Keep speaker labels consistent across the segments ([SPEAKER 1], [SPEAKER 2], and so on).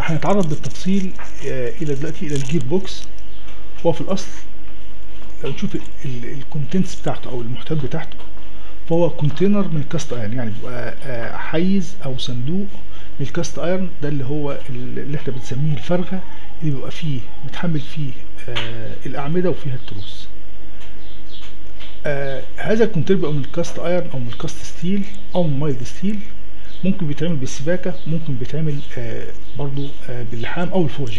[SPEAKER 1] هنتعرض بالتفصيل آه، الى دلوقتي الى الجير بوكس هو في الاصل لو نشوف الكونتنتس بتاعته او المحتويات بتاعته فهو كونتينر من الكاست ايرون يعني بيبقى آه، حيز او صندوق من الكاست ايرون ده اللي هو اللي احنا بنسميه الفرغه اللي بيبقى فيه متحمل فيه آه، الاعمده وفيها التروس آه هذا الكونتينر بيبقى من الكاست ايرون او من الكاست ستيل او من مايلد ستيل ممكن بيتعمل بالسباكه ممكن بيتعمل آه برضو آه باللحام او الفورجنج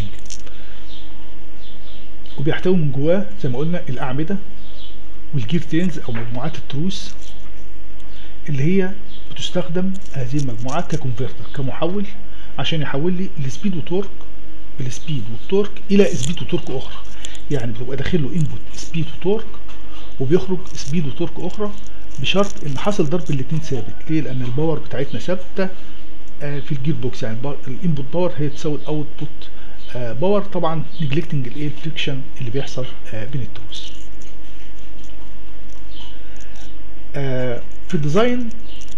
[SPEAKER 1] وبيحتوي من جواه زي ما قلنا الاعمده والجير تينز او مجموعات التروس اللي هي بتستخدم هذه المجموعات ككونفرتر كمحول عشان يحول لي السبيد وتورك السبيد والتورك الى سبيد وتورك اخرى يعني بتبقى داخل له انبوت سبيد وتورك وبيخرج سبيد وتورك اخرى بشرط ان حاصل ضرب الاثنين ثابت ليه لان الباور بتاعتنا ثابته آه، في الجير بوكس يعني الانبوت باور هي تساوي الاوتبوت باور طبعا نجلكتنج الايه الفريكشن اللي بيحصل آه، بين التروس آه، في الديزاين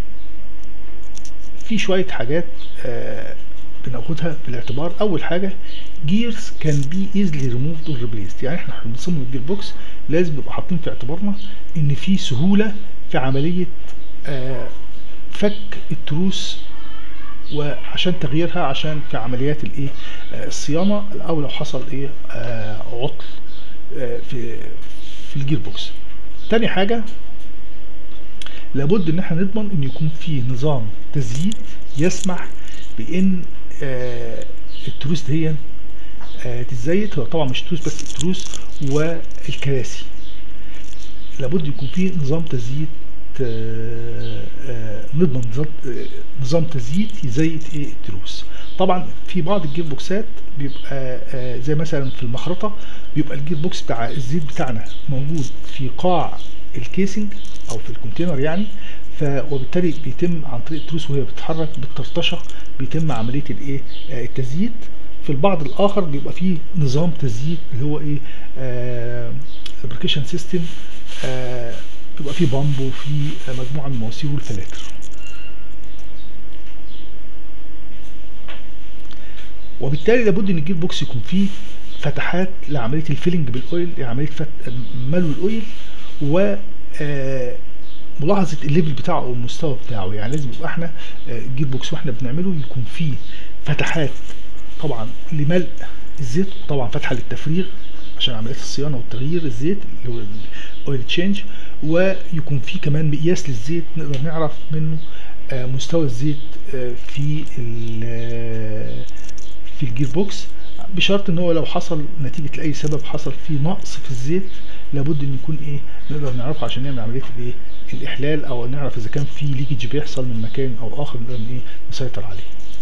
[SPEAKER 1] في شويه حاجات آه، بناخدها في الاعتبار اول حاجه جيرز كان بي ايزلي ريموفد اور ريبليسد يعني احنا بنصمم الجير بوكس لازم نبقى حاطين في اعتبارنا ان في سهوله في عمليه آه، فك التروس وعشان تغييرها عشان في عمليات الايه آه، الصيانه او لو حصل ايه آه، عطل آه، في في الجير بوكس تاني حاجه لابد ان احنا نضمن ان يكون في نظام تزييت يسمح بان آه التروس دي آه تتزيت هو طبعا مش تروس بس التروس والكراسي لابد يكون في نظام تزييت آه آه نضمن نظام, آه نظام تزييت يزيت ايه التروس طبعا في بعض الجير بوكسات بيبقى آه زي مثلا في المخرطه بيبقى الجير بوكس بتاع الزيت بتاعنا موجود في قاع الكيسنج او في الكونتينر يعني ف وبالتالي بيتم عن طريق التروس وهي بتتحرك بالطرطشه بيتم عمليه الايه آه التزييت في البعض الاخر بيبقى فيه نظام تزييت اللي هو ايه البريكيشن سيستم آه بيبقى فيه بامب وفي مجموعه من المواسير والفلاتر وبالتالي لابد ان الجير بوكس يكون فيه فتحات لعمليه الفيلنج بالاويل لعمليه فت... ملو الاويل و آه ملاحظه الليفل بتاعه او المستوى بتاعه يعني لازم يبقى احنا آه الجير بوكس واحنا بنعمله يكون فيه فتحات طبعا لملء الزيت وطبعا فتحه للتفريغ عشان عمليه الصيانه والتغيير الزيت اللي هو الاويل تشينج ويكون فيه كمان مقياس للزيت نقدر نعرف منه آه مستوى الزيت في في الجير بوكس بشرط ان هو لو حصل نتيجه لاي سبب حصل فيه نقص في الزيت لابد ان يكون ايه نقدر نعرفه عشان نعمل عمليه الايه الاحلال او نعرف اذا كان في ليكج بيحصل من مكان او اخر نقدر ايه نسيطر عليه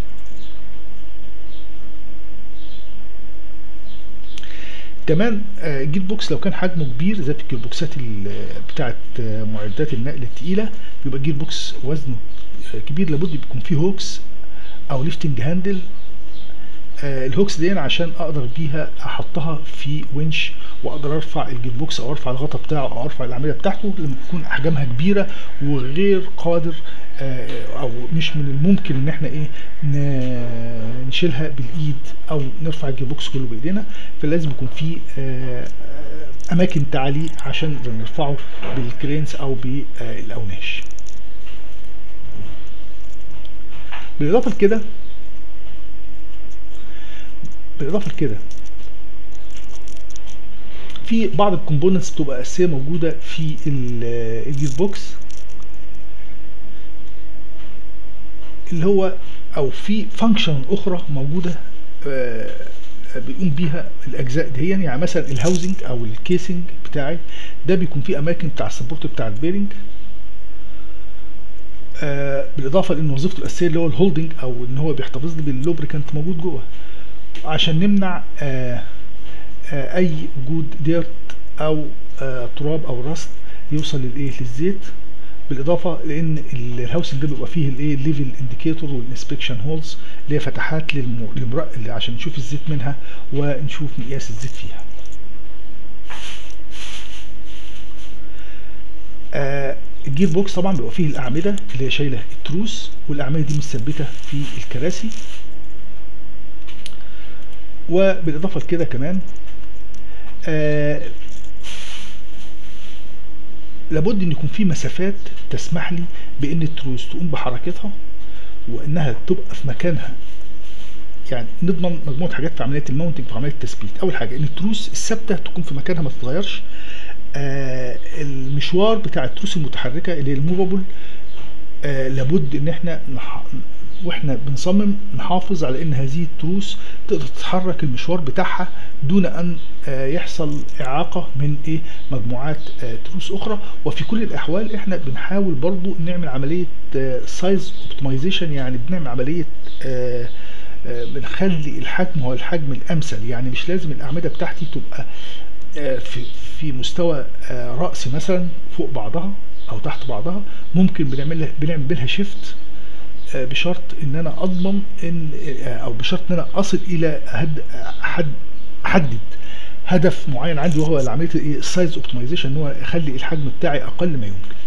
[SPEAKER 1] كمان الجير بوكس لو كان حجمه كبير زي في الجير بوكسات بتاعه معدات النقل الثقيله بيبقى الجير بوكس وزنه كبير لابد يكون فيه هوكس او ليفتنج هاندل آه الهوكس دي عشان اقدر بيها احطها في ونش واقدر ارفع الجير بوكس او ارفع الغطا بتاعه او ارفع العمليه بتاعته لما تكون احجامها كبيره وغير قادر آه او مش من الممكن ان احنا ايه نشيلها بالايد او نرفع الجير بوكس كله بايدينا فلازم يكون في آه اماكن تعليق عشان نرفعه بالكرينز او بالاوناش بالاضافه لكده بالاضافه لكده في بعض الكومبوننتس بتبقى اساسيه موجوده في الجير بوكس اللي هو او في فانكشن اخرى موجوده بيقوم بيها الاجزاء دي يعني مثلا الهاوزنج او الكيسنج بتاعي ده بيكون فيه اماكن بتاع السبورت بتاع البيرنج آه بالاضافه لان وظيفته الاساسيه اللي هو الهولدنج او ان هو بيحتفظ لي باللوبريكانت موجود جوه عشان نمنع آه آه اي وجود ديرت او آه تراب او رست يوصل للايه للزيت بالاضافه لان الهاوسنج ده بيبقى فيه الايه الليفل انديكيتور والانسبكشن هولز اللي هي فتحات للمر... عشان نشوف الزيت منها ونشوف مقياس الزيت فيها آه الجير بوكس طبعا بيبقى فيه الاعمده اللي هي شايله التروس والاعمده دي مثبته في الكراسي وبالاضافه لكده كمان آه لابد ان يكون في مسافات تسمح لي بان التروس تقوم بحركتها وانها تبقى في مكانها يعني نضمن مجموعه حاجات في عمليه الماونتنج في عمليه التثبيت اول حاجه ان التروس الثابته تكون في مكانها ما تتغيرش آه المشوار بتاع التروس المتحركه اللي هي الموفابل آه لابد ان احنا نح... واحنا بنصمم نحافظ على ان هذه التروس تقدر تتحرك المشوار بتاعها دون ان آه يحصل اعاقه من ايه مجموعات آه تروس اخرى وفي كل الاحوال احنا بنحاول برضو نعمل عمليه سايز اوبتمايزيشن يعني بنعمل عمليه آه بنخلي الحجم هو الحجم الامثل يعني مش لازم الاعمده بتاعتي تبقى في في مستوى راسي مثلا فوق بعضها او تحت بعضها ممكن بنعمل بنعمل بينها شيفت بشرط ان انا اضمن ان او بشرط ان انا اصل الى هد حد احدد هدف معين عندي وهو عمليه الايه السايز اوبتمايزيشن ان هو يخلي الحجم بتاعي اقل ما يمكن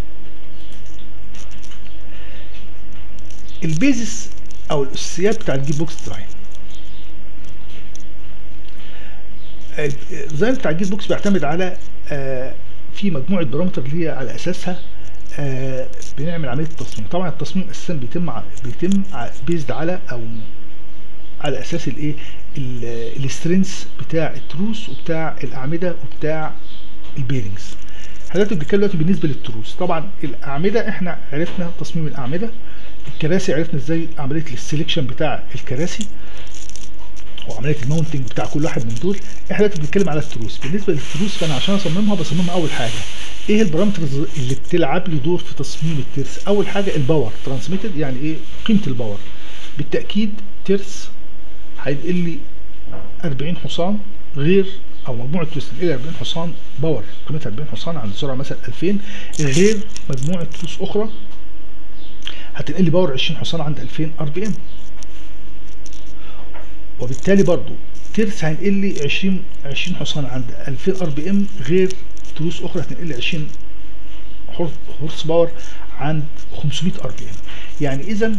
[SPEAKER 1] البيزس او الاساسيات بتاع الجير بوكس ديزاين الديزاين بتاع الجير بوكس بيعتمد على آه في مجموعه بارامتر اللي هي على اساسها آه بنعمل عمليه التصميم طبعا التصميم اساسا بيتم بيتم بيزد على او على اساس الايه السترينث بتاع التروس وبتاع الاعمده وبتاع البيرنجز حضرتك بنتكلم دلوقتي بالنسبه للتروس طبعا الاعمده احنا عرفنا تصميم الاعمده الكراسي عرفنا ازاي عمليه السلكشن بتاع الكراسي وعمليه الماونتنج بتاع كل واحد من دول احنا دلوقتي بنتكلم على التروس بالنسبه للتروس فانا عشان اصممها بصممها اول حاجه ايه البارامترز اللي بتلعب لي دور في تصميم الترس اول حاجه الباور ترانسميتد يعني ايه قيمه الباور بالتاكيد ترس هينقل لي 40 حصان غير او مجموعه تروس تنقل 40 حصان باور قيمتها 40 حصان عند سرعه مثلا 2000 غير مجموعه تروس اخرى هتنقل لي باور 20 حصان عند 2000 ار بي ام وبالتالي برضو ترس هينقل لي 20 20 حصان عند 2000 ار بي ام غير تروس اخرى هتنقل لي 20 هورس باور عند 500 ار بي ام يعني اذا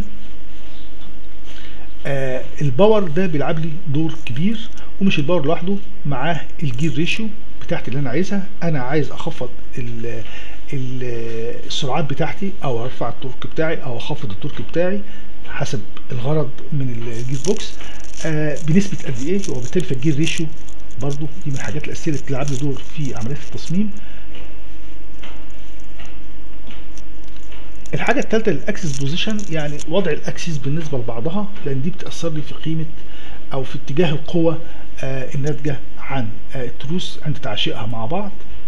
[SPEAKER 1] آه الباور ده بيلعب لي دور كبير ومش الباور لوحده معاه الجير ريشيو بتاعتي اللي انا عايزها انا عايز اخفض السرعات بتاعتي او ارفع التورك بتاعي او اخفض التورك بتاعي حسب الغرض من الجير بوكس آه بنسبه قد ايه وبالتالي فالجير ريشيو برضو دي من الحاجات الاساسيه اللي بتلعب لي دور في عمليه التصميم الحاجه الثالثه الاكسس بوزيشن يعني وضع الاكسس بالنسبه لبعضها لان دي بتاثر لي في قيمه او في اتجاه القوه آه الناتجه عن آه التروس عند تعشيقها مع بعض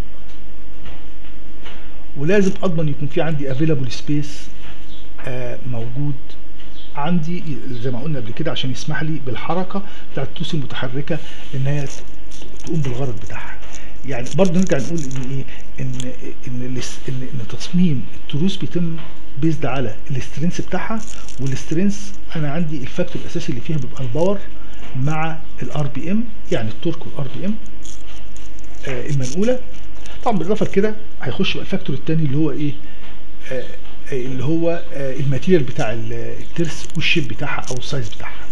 [SPEAKER 1] ولازم اضمن يكون في عندي افيلابل سبيس آه موجود عندي زي ما قلنا قبل كده عشان يسمح لي بالحركه بتاعت التروس المتحركه ان هي تقوم بالغرض بتاعها يعني برضه نرجع نقول ان ايه ان ان ان, إن تصميم التروس بيتم بيزد على الاسترنس بتاعها والاسترنس انا عندي الفاكتور الاساسي اللي فيها بيبقى الباور مع الار بي ام يعني التورك والار بي ام آه المنقوله طبعا بالاضافه لكده هيخش بقى الفاكتور الثاني اللي هو ايه آه اللي هو آه الماتيريال بتاع الترس والشيب بتاعها او السايز بتاعها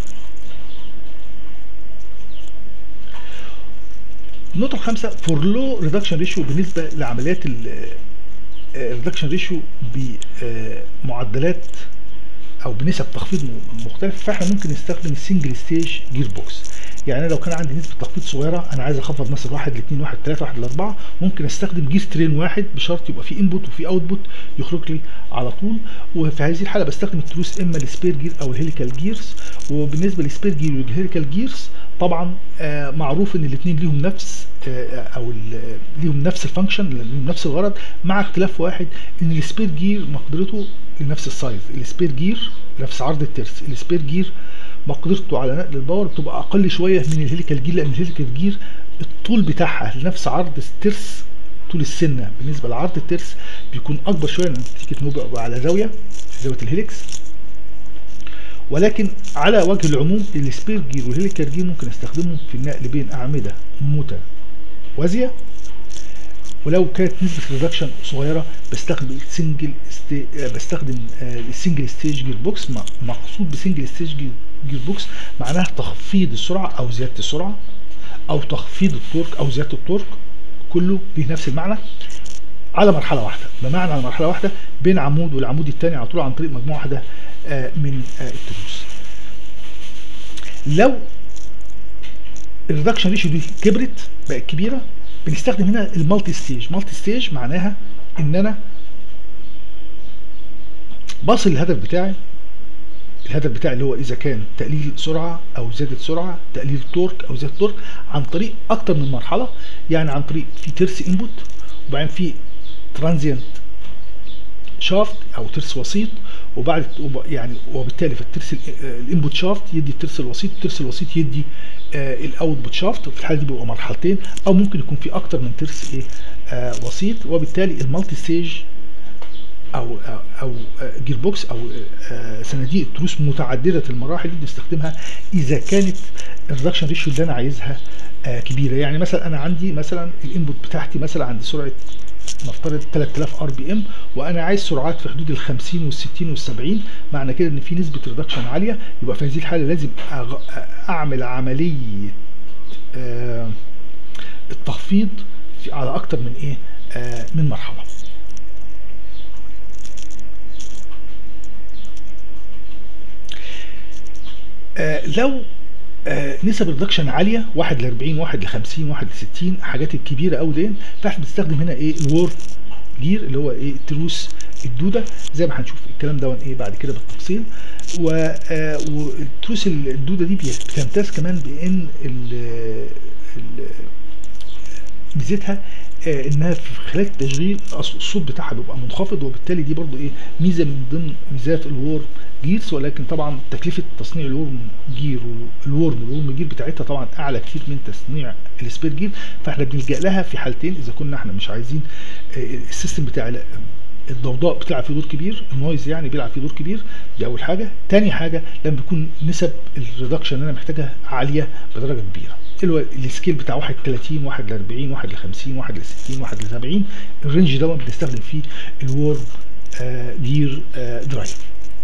[SPEAKER 1] النقطة الخامسة فور لو ريدكشن ريشيو بالنسبة لعمليات الريدكشن ريشيو بمعدلات او بنسب تخفيض مختلفة فاحنا ممكن نستخدم السنجل ستيج جير بوكس يعني انا لو كان عندي نسبة تخفيض صغيرة انا عايز اخفض مثلا واحد لاثنين واحد ثلاثة واحد لاربعة ممكن استخدم جير ترين واحد بشرط يبقى في انبوت وفي اوتبوت يخرج لي على طول وفي هذه الحالة بستخدم التروس اما السبير جير او الهيليكال جيرز وبالنسبة للسبير جير والهيليكال جيرز طبعا آه معروف ان الاثنين ليهم نفس آه او ليهم نفس الفانكشن ليهم نفس الغرض مع اختلاف واحد ان السبير جير مقدرته لنفس السايز السبير جير نفس عرض الترس السبير جير مقدرته على نقل الباور بتبقى اقل شويه من الهيليكال جير لان الهيليكال جير الطول بتاعها لنفس عرض الترس طول السنه بالنسبه لعرض الترس بيكون اكبر شويه لان نتيجه بيبقى على زاويه زاويه الهيليكس ولكن على وجه العموم السبير جير والهيليكال جير ممكن استخدمهم في النقل بين اعمده متوازيه ولو كانت نسبه الريدكشن صغيره بستخدم السنجل ستي... بستخدم السنجل ستيج جير بوكس مقصود بسنجل ستيج جير جير بوكس معناها تخفيض السرعه او زياده السرعه او تخفيض التورك او زياده التورك كله ليه نفس المعنى على مرحله واحده بمعنى على مرحله واحده بين عمود والعمود الثاني على طول عن طريق مجموعه واحده آه، من آه، التروس لو الريدكشن ريشيو دي كبرت بقت كبيره بنستخدم هنا المالتي ستيج مالتي ستيج معناها ان انا بصل الهدف بتاعي الهدف بتاعي اللي هو اذا كان تقليل سرعه او زياده سرعه تقليل تورك او زياده تورك عن طريق اكتر من مرحله يعني عن طريق في ترس انبوت وبعدين في ترانزيانت شافت او ترس وسيط وبعد يعني وبالتالي فالترس الانبوت شافت يدي الترس الوسيط الترس الوسيط يدي آه الاوتبوت شافت وفي الحاله دي بيبقى مرحلتين او ممكن يكون في اكتر من ترس ايه آه وسيط وبالتالي المالتي ستيج او او جير بوكس او صناديق التروس متعدده المراحل دي بنستخدمها اذا كانت الريدكشن ريشيو اللي انا عايزها كبيره يعني مثلا انا عندي مثلا الانبوت بتاعتي مثلا عند سرعه نفترض 3000 ار بي ام وانا عايز سرعات في حدود ال 50 وال 60 وال 70 معنى كده ان في نسبه ريدكشن عاليه يبقى في هذه الحاله لازم اعمل عمليه التخفيض على اكتر من ايه من مرحله آه لو آه نسب الريدكشن عاليه 1 ل 40 1 ل 50 1 ل 60 حاجات الكبيره قوي دي فاحنا بنستخدم هنا ايه الوور جير اللي هو ايه التروس الدوده زي ما هنشوف الكلام ده ايه بعد كده بالتفصيل و آه والتروس الدوده دي بتمتاز كمان بان ميزتها آه انها في خلال التشغيل الصوت بتاعها بيبقى منخفض وبالتالي دي برضو ايه ميزه من ضمن ميزات الوور جيرز ولكن طبعا تكلفه تصنيع الورم جير والورم الورم جير بتاعتها طبعا اعلى كتير من تصنيع السبير جير فاحنا بنلجا لها في حالتين اذا كنا احنا مش عايزين السيستم بتاع الضوضاء بتلعب فيه دور كبير النويز يعني بيلعب فيه دور كبير دي اول حاجه تاني حاجه لما بيكون نسب الريدكشن اللي انا محتاجها عاليه بدرجه كبيره اللي هو السكيل بتاع 1 30 1 ل 40 1 ل 50 1 ل 60 1 ل 70 الرينج ده بنستخدم فيه الورم آه جير آه درايف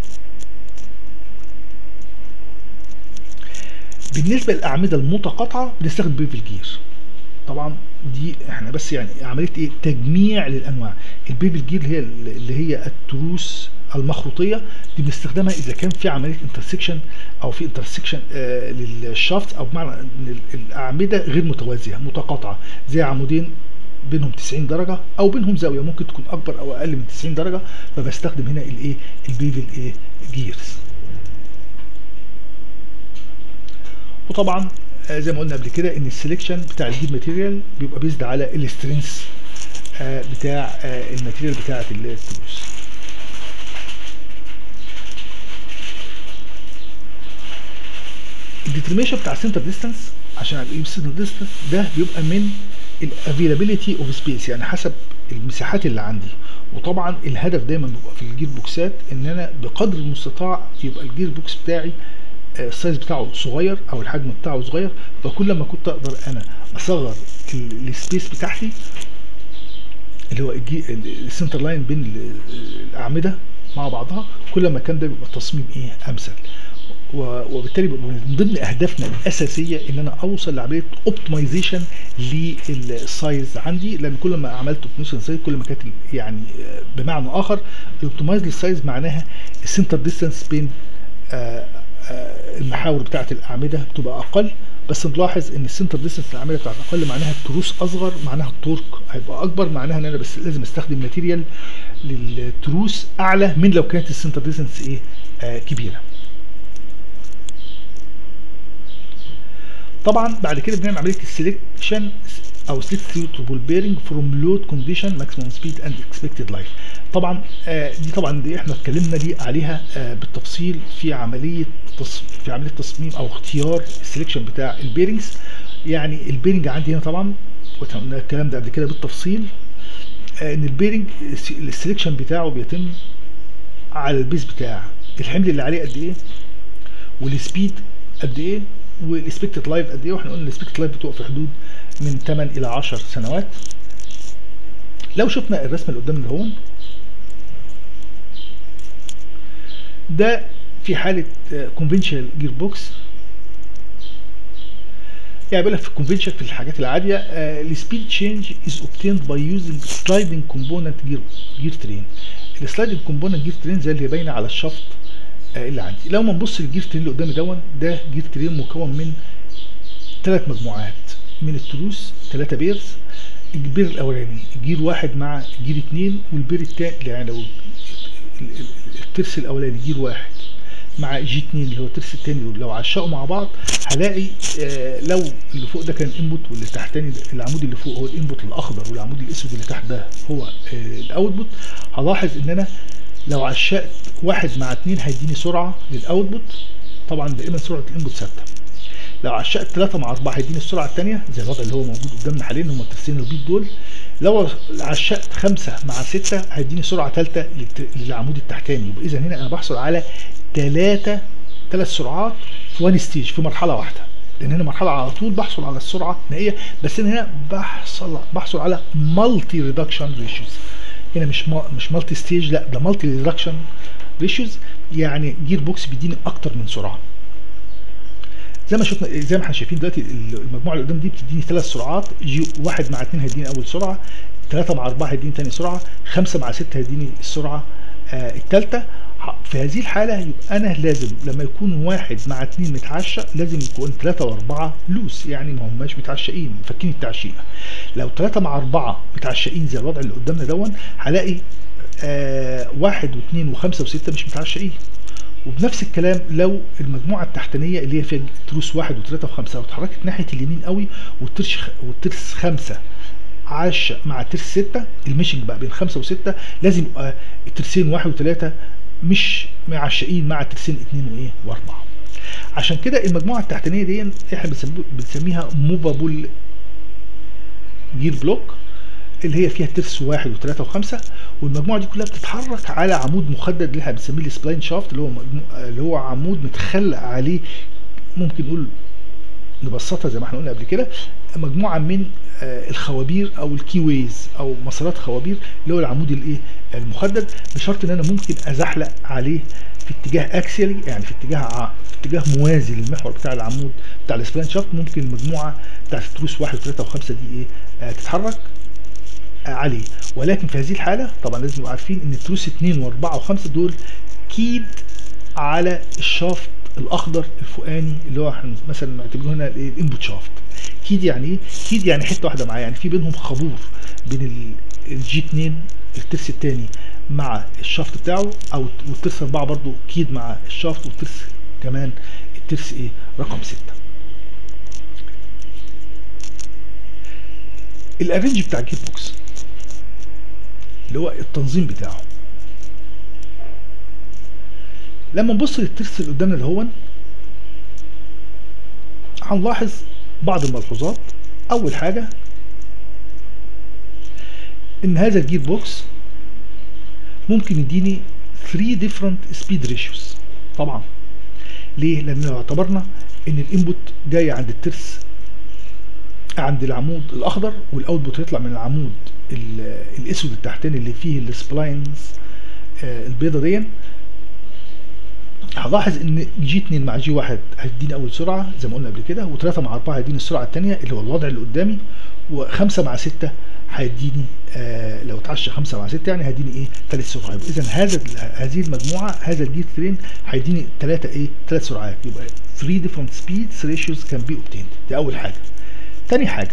[SPEAKER 1] بالنسبه للاعمده المتقاطعه بنستخدم بيفل جير طبعا دي احنا بس يعني عمليه ايه تجميع للانواع البيفل جير اللي هي اللي هي التروس المخروطيه دي بنستخدمها اذا كان في عمليه انترسكشن او في انترسكشن آه للشافت او بمعنى ان الاعمده غير متوازيه متقاطعه زي عمودين بينهم 90 درجه او بينهم زاويه ممكن تكون اكبر او اقل من 90 درجه فبستخدم هنا الايه البيفل ايه جيرز وطبعا زي ما قلنا قبل كده ان السلكشن بتاع الجيب ماتيريال بيبقى بيزد على السترينث بتاع الماتيريال بتاعه التروس الديترميشن بتاع السنتر ديستانس عشان اجيب السنتر ديستانس ده بيبقى من الافيلابيلتي اوف سبيس يعني حسب المساحات اللي عندي وطبعا الهدف دايما بيبقى في الجير بوكسات ان انا بقدر المستطاع يبقى الجير بوكس بتاعي السايز بتاعه صغير او الحجم بتاعه صغير فكل ما كنت اقدر انا اصغر السبيس بتاعتي اللي هو السنتر لاين بين الاعمده مع بعضها كل ما كان ده بيبقى تصميم ايه امثل وبالتالي من ضمن اهدافنا الاساسيه ان انا اوصل لعمليه اوبتمايزيشن للسايز عندي لان كل ما عملت اوبتمايزيشن سايز كل ما كانت يعني بمعنى اخر الاوبتمايز للسايز معناها السنتر ديستانس بين آه المحاور بتاعه الاعمده بتبقى اقل بس نلاحظ ان السنتر ديستنس الاعمده بتاعت اقل معناها التروس اصغر معناها التورك هيبقى اكبر معناها ان انا بس لازم استخدم ماتيريال للتروس اعلى من لو كانت السنتر ديستنس ايه آه كبيره طبعا بعد كده بنعمل عمليه السلكشن او سلكت سيوتبل بيرنج فروم لود كونديشن ماكسيموم سبيد اند اكسبكتد لايف طبعا آه دي طبعا دي احنا اتكلمنا دي عليها آه بالتفصيل في عمليه تص... في عمليه تصميم او اختيار السلكشن بتاع البيرنجز يعني البيرنج عندي هنا طبعا وقلنا الكلام ده قبل كده بالتفصيل آه ان البيرنج السلكشن بتاعه بيتم على البيز بتاع الحمل اللي عليه قد ايه والسبيد قد ايه والاكسبكتد لايف قد ايه واحنا قلنا الاكسبكتد لايف بتبقى في حدود من 8 الى 10 سنوات لو شفنا الرسمه اللي قدامنا هون ده في حاله كونفنشال جير بوكس يعني بيقول لك في الكونفنشن في الحاجات العاديه السبيد تشينج از اوبتيند باي يوزنج سلايدنج كومبوننت جير جير ترين السلايدنج كومبوننت جير ترين زي اللي باينه على الشفط آه اللي عندي لو ما نبص للجير ترين اللي قدامي دون ده جير ترين مكون من ثلاث مجموعات من التروس ثلاثه بيرز البير الاولاني جير واحد مع جير اثنين والبير الثاني يعني لو الترس الاولاني جير واحد مع جي 2 اللي هو الترس الثاني لو عشقوا مع بعض هلاقي آه لو اللي فوق ده كان انبوت واللي تحتاني العمود اللي فوق هو الانبوت الاخضر والعمود الاسود اللي تحت ده هو آه الاوتبوت هلاحظ ان انا لو عشقت واحد مع اتنين هيديني سرعه للاوتبوت طبعا دائما سرعه الانبوت ثابته لو عشقت 3 مع 4 هيديني السرعه الثانيه زي الوضع اللي هو موجود قدامنا حاليا هم الترسين البيض دول لو عشقت 5 مع 6 هيديني سرعه ثالثه للعمود التحتاني يبقى اذا هنا انا بحصل على ثلاثه ثلاث سرعات في وان ستيج في مرحله واحده لان هنا مرحله على طول بحصل على السرعه النهائيه بس هنا بحصل بحصل على مالتي ريدكشن ريشيوز هنا مش مش مالتي ستيج لا ده مالتي ريدكشن ريشيوز يعني جير بوكس بيديني اكتر من سرعه زي ما شفنا زي ما احنا شايفين دلوقتي المجموعه اللي قدام دي بتديني ثلاث سرعات جي واحد مع اثنين هيديني اول سرعه ثلاثة مع أربعة هيديني ثاني سرعة خمسة مع ستة هيديني السرعة آه الثالثة في هذه الحالة يبقى أنا لازم لما يكون واحد مع اتنين متعشق لازم يكون ثلاثة وأربعة لوس يعني ما هماش متعشقين فاكين التعشيقة لو ثلاثة مع أربعة متعشقين زي الوضع اللي قدامنا دون هلاقي آه واحد واثنين وخمسة وستة مش متعشقين وبنفس الكلام لو المجموعه التحتانيه اللي هي فيها تروس واحد وثلاثه وخمسه لو اتحركت ناحيه اليمين قوي والترس والترس خمسه عاش مع ترس ستة الميشنج بقى بين خمسة وستة لازم يبقى الترسين واحد وثلاثة مش معشقين مع ترسين اتنين وايه واربعة عشان كده المجموعة التحتانية دي احنا بنسميها موفابل جير بلوك اللي هي فيها ترس واحد وثلاثة وخمسة والمجموعة دي كلها بتتحرك على عمود محدد اللي احنا بنسميه السبلاين شافت اللي هو اللي هو عمود متخلق عليه ممكن نقول نبسطها زي ما احنا قلنا قبل كده مجموعة من الخوابير او الكي ويز او مسارات خوابير اللي هو العمود الايه المحدد بشرط ان انا ممكن ازحلق عليه في اتجاه اكسيالي يعني في اتجاه ع... في اتجاه موازي للمحور بتاع العمود بتاع السبلان شافت ممكن المجموعه بتاعت التروس 1 و3 و5 دي ايه آه تتحرك آه عليه ولكن في هذه الحاله طبعا لازم نبقى عارفين ان التروس 2 و4 و5 دول كيد على الشافت الاخضر الفوقاني اللي هو مثلا نعتبره هنا الانبوت شافت كيد يعني ايه؟ كيد يعني حته واحده معاه يعني في بينهم خابور بين الجي 2 الترس الثاني مع الشافت بتاعه او والترس 4 برضو كيد مع الشافت والترس كمان الترس ايه؟ رقم 6 الارنج بتاع الجيت بوكس اللي هو التنظيم بتاعه لما نبص للترس اللي قدامنا اللي هو هنلاحظ بعض الملحوظات اول حاجة ان هذا الجير بوكس ممكن يديني 3 different speed ratios طبعا ليه لان لو اعتبرنا ان الانبوت جاي عند الترس عند العمود الاخضر والاوتبوت يطلع من العمود الاسود التحتاني اللي فيه السبلاينز آه البيضه دي هلاحظ ان جي 2 مع جي 1 هيديني اول سرعه زي ما قلنا قبل كده و3 مع 4 هيديني السرعه الثانيه اللي هو الوضع اللي قدامي و5 مع 6 هيديني آه لو اتعشى 5 مع 6 يعني هيديني ايه ثلاث سرعات اذا هذا هذه المجموعه هذا الجي ترين هيديني ثلاثه ايه ثلاث سرعات يبقى 3 different speeds ratios can be obtained دي اول حاجه تاني حاجه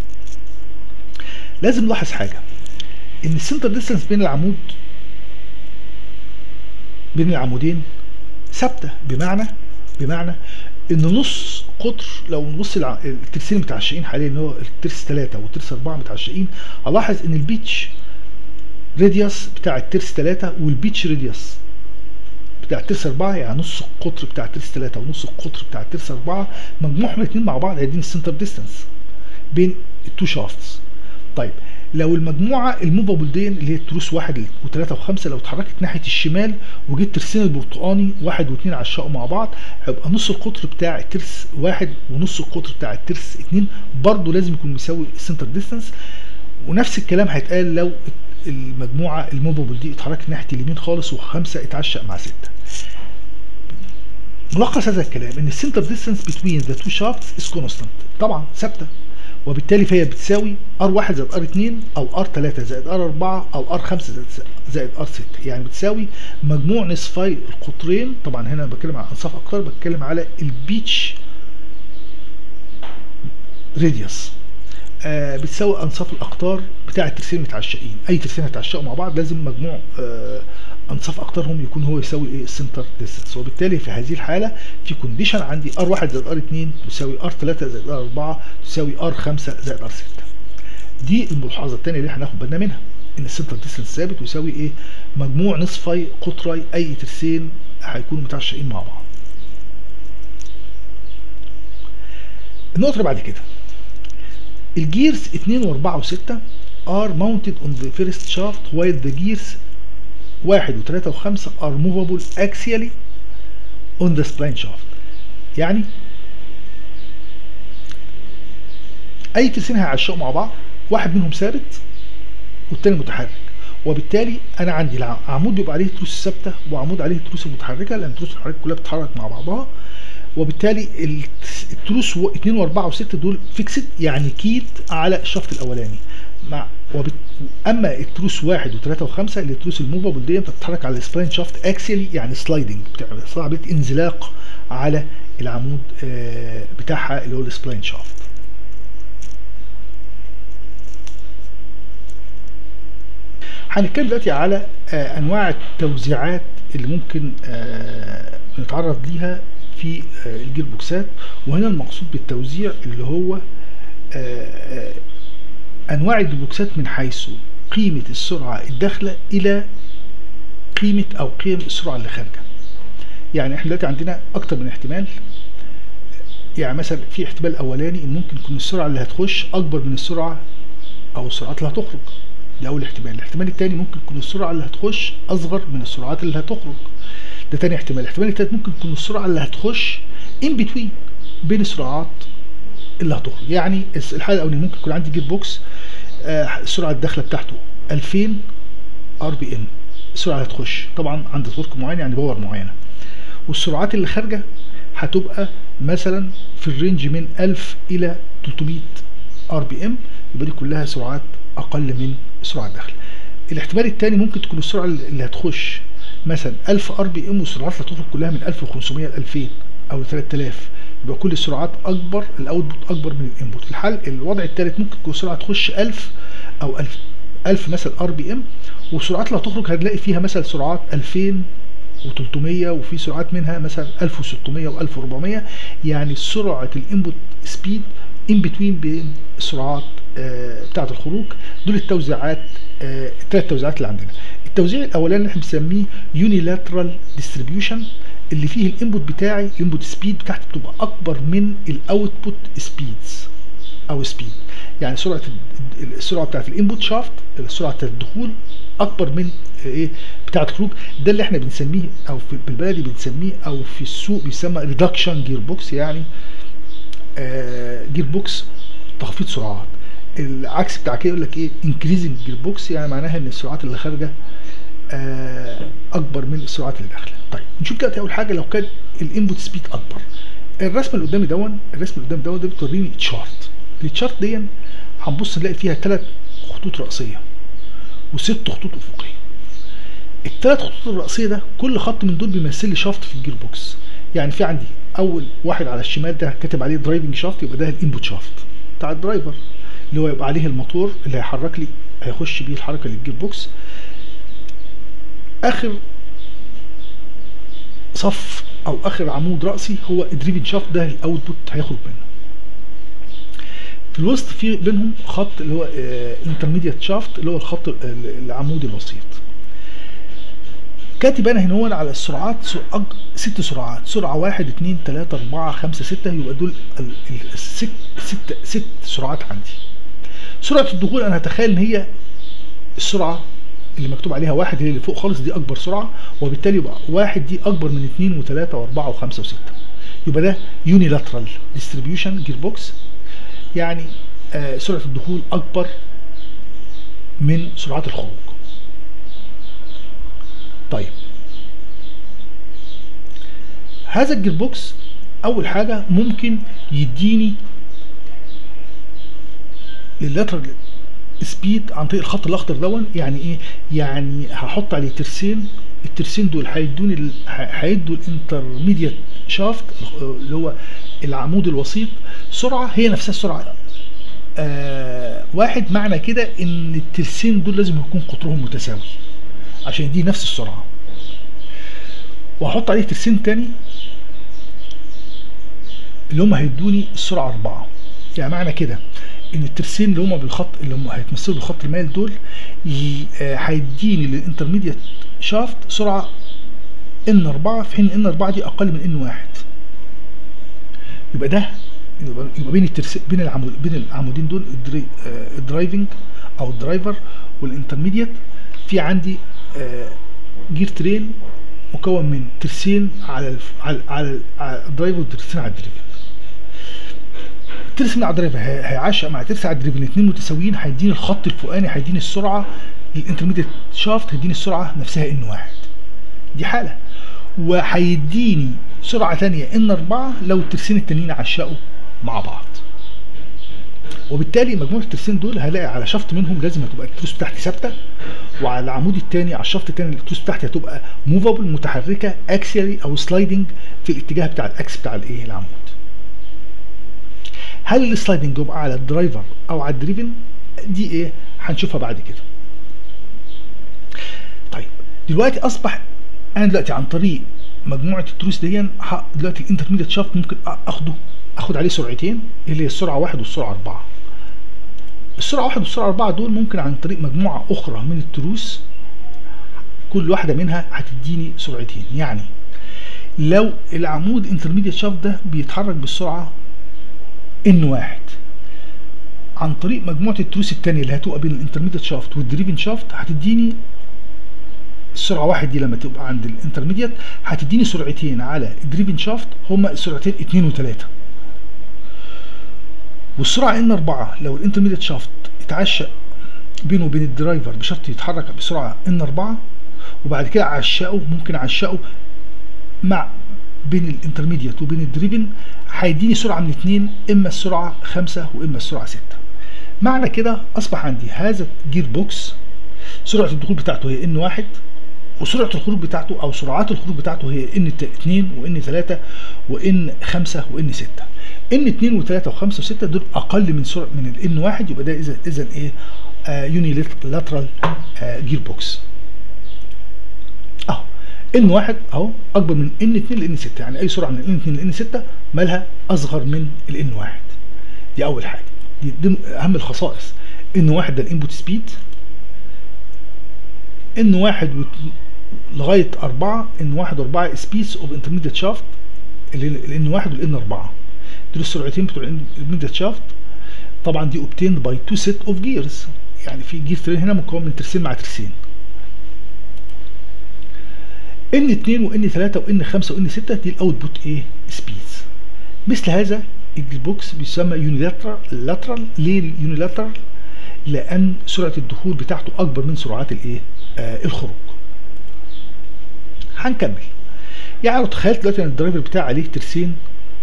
[SPEAKER 1] لازم نلاحظ حاجه ان السنتر ديستانس بين العمود بين العمودين ثابته بمعنى بمعنى ان نص قطر لو نص الترسين متعشقين حاليا اللي هو الترس 3 والترس 4 متعشقين هلاحظ ان البيتش راديوس بتاع الترس 3 والبيتش راديوس بتاع الترس 4 يعني نص القطر بتاع الترس 3 ونص القطر بتاع الترس 4 مجموعهم الاثنين مع بعض هيديني السنتر ديستانس بين التو شافتس طيب لو المجموعه الموفابل دي اللي هي التروس واحد وثلاثه وخمسه لو اتحركت ناحيه الشمال وجيت ترسين البرتقاني واحد واثنين عشقوا مع بعض هيبقى نص القطر بتاع الترس واحد ونص القطر بتاع الترس اثنين برضه لازم يكون مساوي السنتر ديستانس ونفس الكلام هيتقال لو المجموعه الموفابل دي اتحركت ناحيه اليمين خالص وخمسه اتعشق مع سته ملخص هذا الكلام ان السنتر ديستانس بتوين ذا تو شافتس از كونستانت طبعا ثابته وبالتالي فهي بتساوي R1 زائد R2 أو R3 زائد R4 أو R5 زائد R6 يعني بتساوي مجموع نصفي القطرين طبعا هنا بتكلم عن أنصاف أقطار بتكلم على البيتش راديوس آه بتساوي أنصاف الأقطار بتاع الترسين متعشقين أي ترسين هيتعشقوا مع بعض لازم مجموع آه انصاف اقطارهم يكون هو يساوي ايه السنتر ديستانس وبالتالي في هذه الحاله في كونديشن عندي ار1 زائد ار2 تساوي ار3 زائد ار4 تساوي ار5 زائد ار6 دي الملاحظه الثانيه اللي احنا هناخد بالنا منها ان السنتر ديستانس ثابت ويساوي ايه مجموع نصفي قطري اي ترسين هيكونوا متعشقين مع بعض النقطه اللي بعد كده الجيرز 2 و4 و6 are mounted on the first shaft while the gears واحد وثلاثة وخمسة are movable axially on the spline shaft يعني أي ترسين هيعشقوا مع بعض واحد منهم ثابت والتاني متحرك وبالتالي أنا عندي العمود بيبقى عليه تروس ثابتة وعمود عليه تروس متحركة لأن التروس المتحركة كلها بتتحرك مع بعضها وبالتالي التروس 2 و4 و6 دول فيكسد يعني كيت على الشفط الأولاني مع وبت... اما التروس واحد وثلاثة وخمسة اللي التروس الموفابل دي بتتحرك على السبلاين شافت اكسيالي يعني سلايدنج بتحصل عمليه انزلاق على العمود آه بتاعها اللي هو السبلاين شافت هنتكلم دلوقتي على آه انواع التوزيعات اللي ممكن آه نتعرض ليها في آه الجير بوكسات وهنا المقصود بالتوزيع اللي هو آه انواع الديبوكسات من حيث قيمة السرعة الداخلة الى قيمة او قيم السرعة اللي خارجة يعني احنا دلوقتي عندنا اكتر من احتمال يعني مثلا في احتمال اولاني ان ممكن تكون السرعة اللي هتخش اكبر من السرعة او السرعات اللي هتخرج ده اول احتمال الاحتمال الثاني ممكن تكون السرعة اللي هتخش اصغر من السرعات اللي هتخرج ده تاني احتمال الاحتمال الثالث ممكن تكون السرعة اللي هتخش ان بتوين بين السرعات اللي هتخرج يعني الحاله الاولانيه ممكن يكون عندي جير بوكس آه السرعه الداخله بتاعته 2000 ار بي ام السرعه اللي هتخش طبعا عند تورك معين يعني باور معينه والسرعات اللي خارجه هتبقى مثلا في الرينج من 1000 الى 300 ار بي ام يبقى دي كلها سرعات اقل من السرعه الداخله الاحتمال الثاني ممكن تكون السرعه اللي هتخش مثلا 1000 ار بي ام والسرعات اللي هتخرج كلها من 1500 ل 2000 او 3000 يبقى كل السرعات اكبر الاوتبوت اكبر من الانبوت الحل الوضع الثالث ممكن تكون السرعه تخش 1000 او 1000 1000 مثلا ار بي ام والسرعات اللي هتخرج هتلاقي فيها مثلا سرعات 2300 وفي سرعات منها مثلا 1600 و1400 يعني سرعه الانبوت سبيد ان بتوين بين السرعات آه بتاعه الخروج دول التوزيعات آه الثلاث توزيعات اللي عندنا التوزيع الاولاني اللي احنا بنسميه يونيلاترال ديستريبيوشن اللي فيه الانبوت بتاعي الانبوت سبيد بتاعتي بتبقى اكبر من الاوتبوت سبيدز او سبيد يعني سرعه السرعه بتاعت الانبوت شافت السرعه بتاعت الدخول اكبر من ايه بتاعت الخروج ده اللي احنا بنسميه او في بالبلدي بنسميه او في السوق بيسمى ريدكشن جير بوكس يعني آه جير بوكس تخفيض سرعات العكس بتاع كده يقول لك ايه انكريزنج جير بوكس يعني معناها ان السرعات اللي خارجه آه اكبر من السرعات اللي داخله طيب نشوف دلوقتي اول حاجه لو كان الانبوت سبيد اكبر الرسمه اللي قدامي دون الرسمه اللي قدامي دون ده بتوريني تشارت التشارت دي هنبص نلاقي فيها ثلاث خطوط رئيسيه وست خطوط افقيه الثلاث خطوط الرئيسيه ده كل خط من دول بيمثل لي شافت في الجير بوكس يعني في عندي اول واحد على الشمال ده كاتب عليه درايفنج شافت يبقى ده الانبوت شافت بتاع الدرايفر اللي هو يبقى عليه الموتور اللي هيحرك لي هيخش بيه الحركه للجير بوكس اخر صف او اخر عمود راسي هو الدريفن شافت ده الاوتبوت هيخرج منه في الوسط في بينهم خط اللي هو انترميديت شافت اللي هو الخط العمودي الوسيط كاتب انا هنا هو على السرعات ست سرعات سرعه واحد اتنين تلاته اربعه خمسه سته يبقى دول الست ست ست سرعات عندي سرعه الدخول انا هتخيل ان هي السرعه اللي مكتوب عليها واحد هي اللي فوق خالص دي اكبر سرعه وبالتالي يبقى واحد دي اكبر من اثنين وثلاثه واربعه وخمسه وسته يبقى ده يونيلاترال ديستريبيوشن جير بوكس يعني آه سرعه الدخول اكبر من سرعات الخروج طيب هذا الجير بوكس اول حاجه ممكن يديني اللاترال سبيد عن طريق الخط الاخضر دون يعني ايه يعني هحط عليه ترسين الترسين دول هيدوني ال- ه- هيدوا الانترميديت شافت اللي هو العمود الوسيط سرعه هي نفسها السرعه آه واحد معنى كده ان الترسين دول لازم يكون قطرهم متساوي عشان دي نفس السرعه وهحط عليه ترسين تاني اللي هم هيدوني السرعه أربعة يعني معنى كده ان الترسين اللي هم بالخط اللي هم هيتمثلوا بالخط المائل دول ي- آه، هيديني للانترميديت شافت سرعه ان 4 في حين ان 4 دي اقل من ان 1 يبقى ده يبقى, يبقى بين الترس بين العمود بين العمودين دول الدري آه، الدرايفنج او الدرايفر والانترميديت في عندي آه، جير ترين مكون من ترسين على الف... على على على الدرايفر وترسين على الدريفن الترس من على الدرايفر هي- هيعشق مع ترس على الدريفن الاثنين متساويين هيديني الخط الفوقاني هيديني السرعه الانترميديت شافت هيديني السرعه نفسها ان واحد دي حاله وهيديني سرعه ثانيه ان 4 لو الترسين التانيين عشقوا مع بعض وبالتالي مجموعه الترسين دول هلاقي على شفط منهم لازم هتبقى التروس بتاعتي ثابته وعلى العمود الثاني على الشفط الثاني التروس بتاعتي هتبقى موفابل متحركه اكسيالي او سلايدنج في الاتجاه بتاع الاكس بتاع الايه العمود هل السلايدنج يبقى على الدرايفر او على الدريفن دي ايه هنشوفها بعد كده طيب دلوقتي اصبح انا دلوقتي عن طريق مجموعه التروس دي ه- دلوقتي الانترميديت شافت ممكن أ- اخده اخد عليه سرعتين اللي هي السرعه واحد والسرعه اربعه السرعه واحد والسرعه اربعه دول ممكن عن طريق مجموعه اخرى من التروس كل واحده منها هتديني سرعتين يعني لو العمود انترميديت شافت ده بيتحرك بالسرعه ان واحد عن طريق مجموعه التروس الثانيه اللي هتبقى بين الانترميديت شافت والدريفن شافت هتديني السرعه واحد دي لما تبقى عند الانترميديت هتديني سرعتين على الدريفن شافت هما السرعتين 2 و3 والسرعه ان 4 لو الانترميديت شافت اتعشق بينه وبين الدرايفر بشرط يتحرك بسرعه ان 4 وبعد كده عشقه ممكن اعشقه مع بين الانترميديت وبين الدريفن هيديني سرعه من اتنين اما السرعه خمسة واما السرعه ستة معنى كده اصبح عندي هذا الجير بوكس سرعه الدخول بتاعته هي ان واحد وسرعه الخروج بتاعته او سرعات الخروج بتاعته هي ان 2 وان 3 وان 5 وان 6 ان 2 و3 و5 و6 دول اقل من سرعه من الان 1 يبقى ده اذا اذا ايه آه يوني لاترال آه جير بوكس اهو ان 1 اهو اكبر من ان 2 لان 6 يعني اي سرعه من ان 2 لان 6 مالها اصغر من الان 1 دي اول حاجه دي ضمن اهم الخصائص ان 1 ده الانبوت سبيد ان 1 و لغايه 4 ان 1 و4 سبيس اوف انترميديت شافت الان 1 والان 4 دول السرعتين بتوع الانترميديت شافت طبعا دي اوبتيند باي تو سيت اوف جيرز يعني في جير ترين هنا مكون من ترسين مع ترسين ان 2 وان 3 وان 5 وان 6 دي الاوتبوت ايه سبيدز مثل هذا البوكس بيسمى يونيلاترال لاترال ليه يونيلاترال لان سرعه الدخول بتاعته اكبر من سرعات الايه آه الخروج هنكمل يعني لو تخيلت دلوقتي ان الدرايفر بتاعي عليه ترسين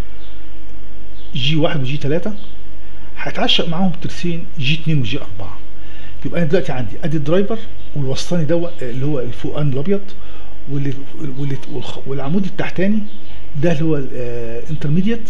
[SPEAKER 1] جي 1 وجي 3 هتعشق معاهم ترسين جي 2 وجي 4 يبقى انا دلوقتي عندي ادي الدرايفر والوسطاني دوت اللي هو الفوقاني الابيض واللي واللي والعمود التحتاني ده اللي هو الانترميديت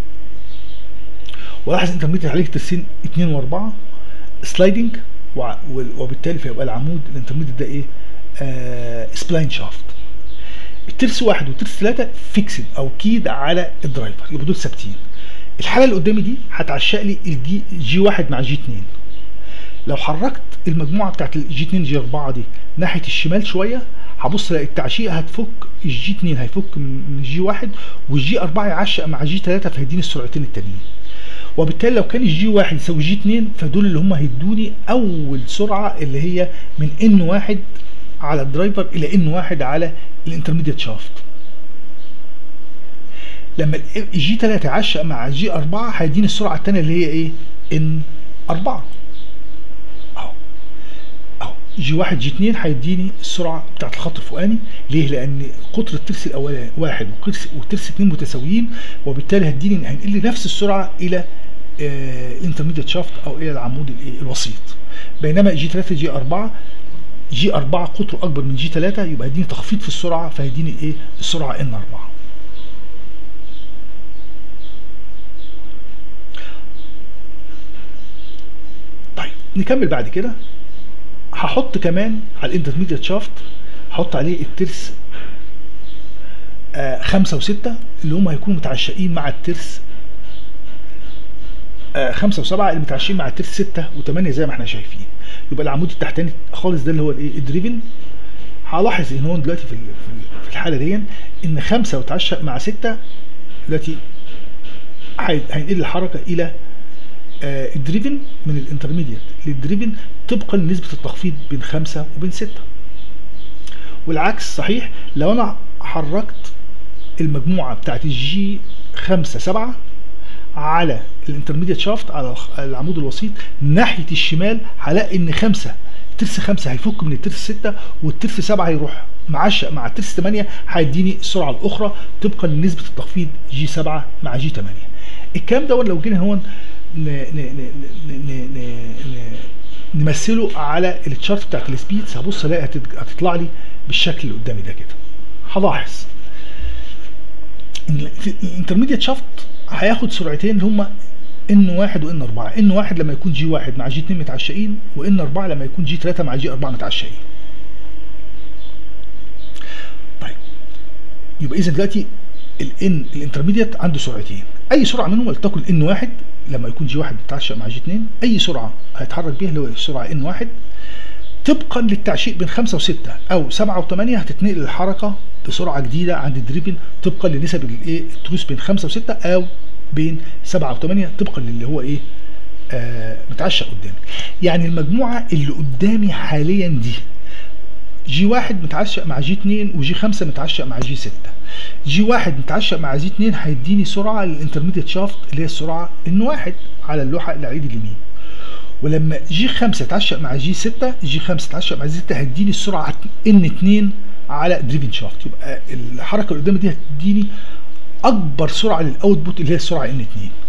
[SPEAKER 1] ولاحظ انترميديت عليه ترسين 2 و4 سلايدنج وبالتالي فيبقى العمود الانترميديت ده ايه آه سبلاين شافت الترس واحد والترس ثلاثة فيكسد او كيد على الدرايفر يبقى دول ثابتين الحاله اللي قدامي دي هتعشق لي الجي جي واحد مع جي 2 لو حركت المجموعه بتاعت الجي 2 جي 4 دي ناحيه الشمال شويه هبص الاقي التعشيق هتفك الجي 2 هيفك من الجي 1 والجي 4 يعشق مع جي 3 فهيديني السرعتين التانيين وبالتالي لو كان الجي 1 يساوي جي 2 فدول اللي هم هيدوني اول سرعه اللي هي من ان 1 على الدرايفر الى ان 1 على الانترميديت شافت لما الجي 3 يعشق مع جي 4 هيديني السرعه الثانيه اللي هي ايه ان 4 اهو اهو جي واحد جي اتنين هيديني السرعه بتاعت الخط الفوقاني ليه؟ لان قطر الترس الاولاني واحد والترس والترس اتنين متساويين وبالتالي هتديني هينقل لي نفس السرعه الى الانترميديت شافت او الى العمود الايه الوسيط بينما جي 3 جي 4 جي 4 قطره اكبر من جي 3 يبقى هيديني تخفيض في السرعه فهيديني ايه السرعه ان 4 طيب نكمل بعد كده هحط كمان على الانترميديت شافت هحط عليه الترس آه خمسة وستة اللي هم هيكونوا متعشقين مع الترس آه خمسة وسبعة اللي متعشقين مع الترس ستة وثمانية زي ما احنا شايفين يبقى العمود التحتاني خالص ده اللي هو الايه الدريفن هلاحظ ان هو دلوقتي في في الحالة دي ان خمسة وتعشق مع ستة دلوقتي هينقل الحركة الى آه الدريفن من الانترميديت للدريفن طبقا لنسبة التخفيض بين خمسة وبين ستة والعكس صحيح لو انا حركت المجموعة بتاعت الجي خمسة سبعة على الانترميديت شافت على العمود الوسيط ناحية الشمال هلاقي ان خمسة الترس خمسة هيفك من الترس ستة والترس سبعة هيروح معشق مع الترس 8 هيديني السرعة الأخرى طبقا لنسبة التخفيض جي 7 مع جي 8 الكلام ده لو جينا هون نمثله على التشارت بتاعت السبيدز هبص الاقي هتطلع لي بالشكل اللي قدامي ده كده هلاحظ ان الانترميديت شافت هياخد سرعتين اللي هما ان واحد وان اربعة ان واحد لما يكون جي واحد مع جي اتنين متعشقين وان اربعة لما يكون جي تلاتة مع جي اربعة متعشقين طيب يبقى اذا دلوقتي الان الانترميديت عنده سرعتين اي سرعه منهم ولتكن ان واحد لما يكون جي واحد متعشق مع جي 2 اي سرعه هيتحرك بيها اللي هو السرعه ان واحد طبقا للتعشيق بين 5 و6 او 7 و8 هتتنقل الحركه بسرعه جديده عند الدريفن طبقا لنسب الايه التروس بين 5 و6 او بين 7 و8 طبقا للي هو ايه آه متعشق قدامي يعني المجموعه اللي قدامي حاليا دي جي واحد متعشق مع جي 2 وجي 5 متعشق مع جي 6 جي واحد متعشق مع جي 2 هيديني سرعه للانترميديت شافت اللي هي السرعه ان واحد على اللوحه اللي على ايدي اليمين ولما جي 5 تعشق مع جي 6 جي 5 تعشق مع جي 6 هيديني السرعه ان 2 على دريفن شافت يبقى الحركه اللي قدامي دي هتديني اكبر سرعه للاوتبوت اللي هي السرعه ان 2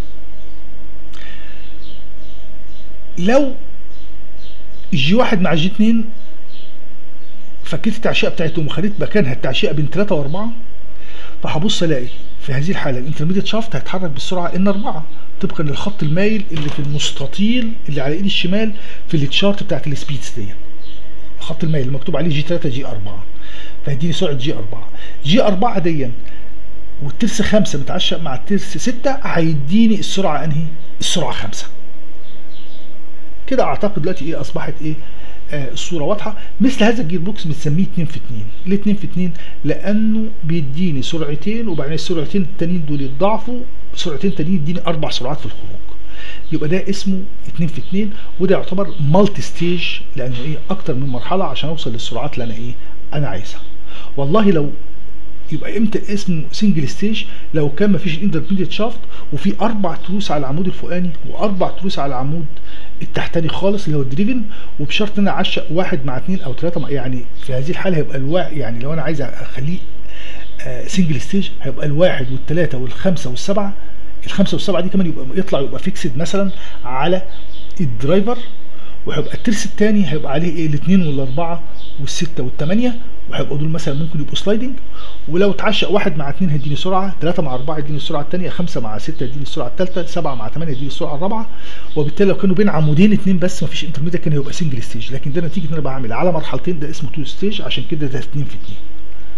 [SPEAKER 1] لو جي واحد مع جي 2 فكيت التعشيقه بتاعتهم وخليت مكانها التعشيقه بين 3 و4 فهبص الاقي في هذه الحاله الانترميديت شافت هيتحرك بالسرعه ان 4 طبقا للخط المايل اللي في المستطيل اللي على ايدي الشمال في التشارت بتاعت السبيدز دي خط المايل مكتوب عليه جي 3 جي 4 فهيديني سرعه جي 4 جي 4 ديا والترس 5 متعشق مع الترس 6 هيديني السرعه انهي؟ السرعه 5 كده اعتقد دلوقتي ايه اصبحت ايه آه الصوره واضحه مثل هذا الجير بوكس بنسميه 2 في 2 ليه 2 في 2 لانه بيديني سرعتين وبعدين السرعتين التانيين دول يتضاعفوا سرعتين تانيين يديني اربع سرعات في الخروج يبقى ده اسمه 2 في 2 وده يعتبر مالتي ستيج لانه ايه اكتر من مرحله عشان اوصل للسرعات اللي انا ايه انا عايزها والله لو يبقى امتى اسمه سنجل ستيج لو كان مفيش الانترميديت شافت وفي اربع تروس على العمود الفوقاني واربع تروس على العمود التحتاني خالص اللي هو الدريفن وبشرط ان انا اعشق واحد مع اثنين او ثلاثه يعني في هذه الحاله هيبقى الواحد يعني لو انا عايز اخليه آه سنجل ستيج هيبقى الواحد والثلاثه والخمسه والسبعه الخمسه والسبعه دي كمان يبقى يطلع يبقى فيكسد مثلا على الدرايفر وهيبقى الترس الثاني هيبقى عليه ايه الاثنين والاربعه والسته والثمانيه وهيبقوا دول مثلا ممكن يبقوا سلايدنج ولو اتعشق واحد مع اثنين هيديني سرعه ثلاثه مع اربعه يديني السرعه الثانيه خمسه مع سته يديني السرعه الثالثه سبعه مع ثمانيه يديني السرعه الرابعه وبالتالي لو كانوا بين عمودين اثنين بس مفيش انترميديت كان هيبقى سنجل ستيج لكن ده نتيجه ان انا بعمل على مرحلتين ده اسمه تو ستيج عشان كده ده اثنين في اثنين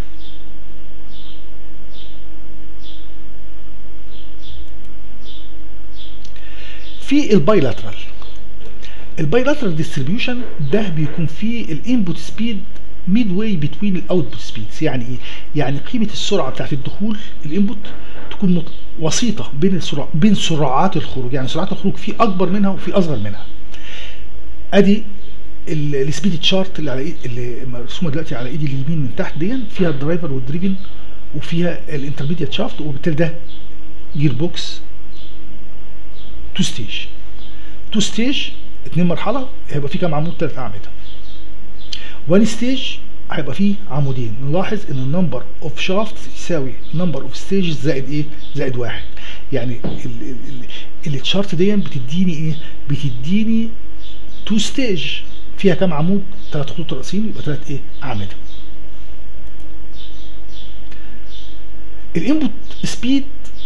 [SPEAKER 1] في البايلاترال البايلاترال ديستريبيوشن ده بيكون فيه الانبوت سبيد ميد واي بتوين الاوتبوت سبيدز يعني ايه؟ يعني قيمه السرعه بتاعت الدخول الانبوت تكون وسيطه بين السرعه بين سرعات الخروج يعني سرعات الخروج في اكبر منها وفي اصغر منها. ادي السبيد تشارت اللي على إيد اللي مرسومه دلوقتي على ايدي اليمين من تحت دي فيها الدرايفر والدريفن وفيها الانترميديت شافت وبالتالي ده جير بوكس تو ستيج تو ستيج اتنين مرحله هيبقى في كام عمود ثلاث اعمده وان ستيج هيبقى فيه عمودين نلاحظ ان النمبر اوف شافت يساوي نمبر اوف ستيجز زائد ايه زائد واحد يعني التشارت دي بتديني ايه بتديني تو ستيج فيها كام عمود ثلاث خطوط رئيسيين يبقى ثلاث ايه اعمده الانبوت سبيد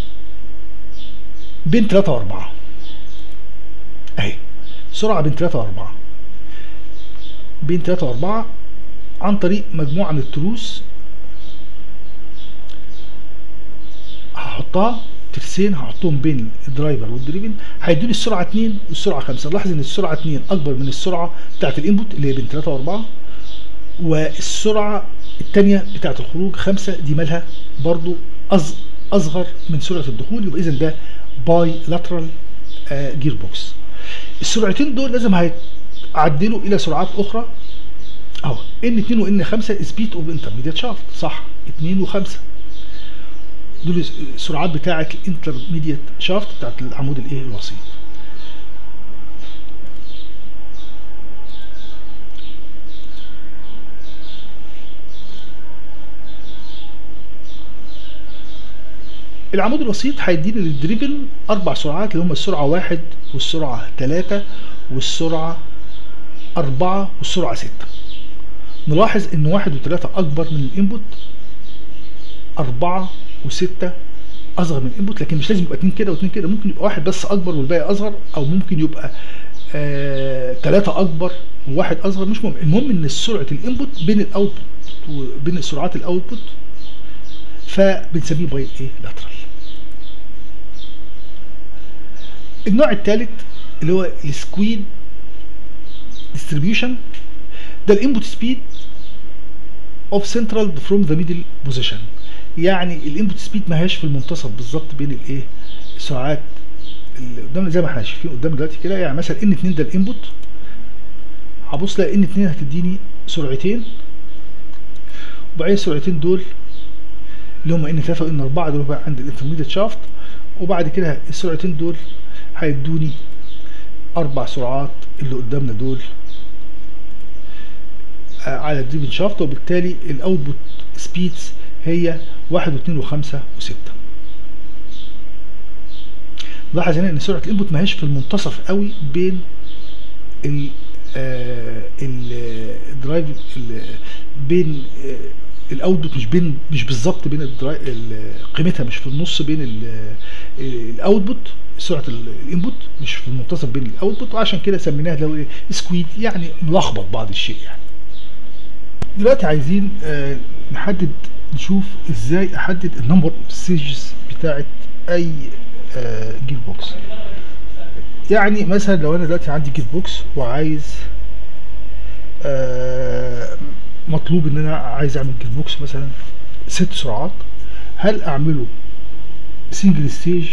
[SPEAKER 1] بين 3 و4 اهي سرعه بين 3 و4 بين 3 و4 عن طريق مجموعه من التروس هحطها ترسين هحطهم بين الدرايفر والدريفن هيدوني السرعه 2 والسرعه 5 لاحظ ان السرعه 2 اكبر من السرعه بتاعه الانبوت اللي هي بين 3 و4 والسرعه الثانيه بتاعه الخروج 5 دي مالها برضو اصغر من سرعه الدخول يبقى اذا ده باي لاترال جير بوكس السرعتين دول لازم هيعدلوا الى سرعات اخرى اهو ان 2 وان 5 سبيد اوف انترميديت شافت صح 2 و5 دول السرعات بتاعه الانترميديت شافت بتاعت العمود الايه الوسيط العمود الوسيط هيديني للدريفن اربع سرعات اللي هم السرعه واحد والسرعه ثلاثة والسرعه أربعة والسرعه ستة نلاحظ ان واحد وثلاثة اكبر من الانبوت أربعة وستة اصغر من الانبوت لكن مش لازم يبقى اتنين كده واتنين كده ممكن يبقى واحد بس اكبر والباقي اصغر او ممكن يبقى آه ثلاثة اكبر وواحد اصغر مش مهم المهم ان سرعه الانبوت بين الاوتبوت وبين سرعات الاوتبوت فبنسميه باي ايه لاترال النوع الثالث اللي هو السكويد ديستريبيوشن ده الانبوت سبيد اوف سنترال فروم ذا ميدل بوزيشن يعني الانبوت سبيد ما هياش في المنتصف بالظبط بين الايه السرعات اللي قدامنا زي ما احنا شايفين قدامنا دلوقتي كده يعني مثلا ان 2 ده الانبوت هبص لاقي ان 2 هتديني سرعتين وبعدين السرعتين دول اللي هم ان 3 وان 4 دول بقى عند الانترميديت شافت وبعد كده السرعتين دول هيدوني اربع سرعات اللي قدامنا دول على الدريفن شافت وبالتالي الاوتبوت سبيدز هي واحد واثنين وخمسة وستة لاحظ هنا ان سرعة الانبوت ما هيش في المنتصف قوي بين ال الدرايف بين الاوتبوت مش بين مش بالظبط بين قيمتها مش في النص بين الاوتبوت سرعه الانبوت مش في المنتصف بين الاوتبوت وعشان كده سميناها لو ايه سكويد يعني ملخبط بعض الشيء يعني دلوقتي عايزين آه نحدد نشوف ازاي احدد النمبر اوف ستيجز بتاعت اي آه جير بوكس يعني مثلا لو انا دلوقتي عندي جير بوكس وعايز آه مطلوب ان انا عايز اعمل جير بوكس مثلا ست سرعات هل اعمله سنجل ستيج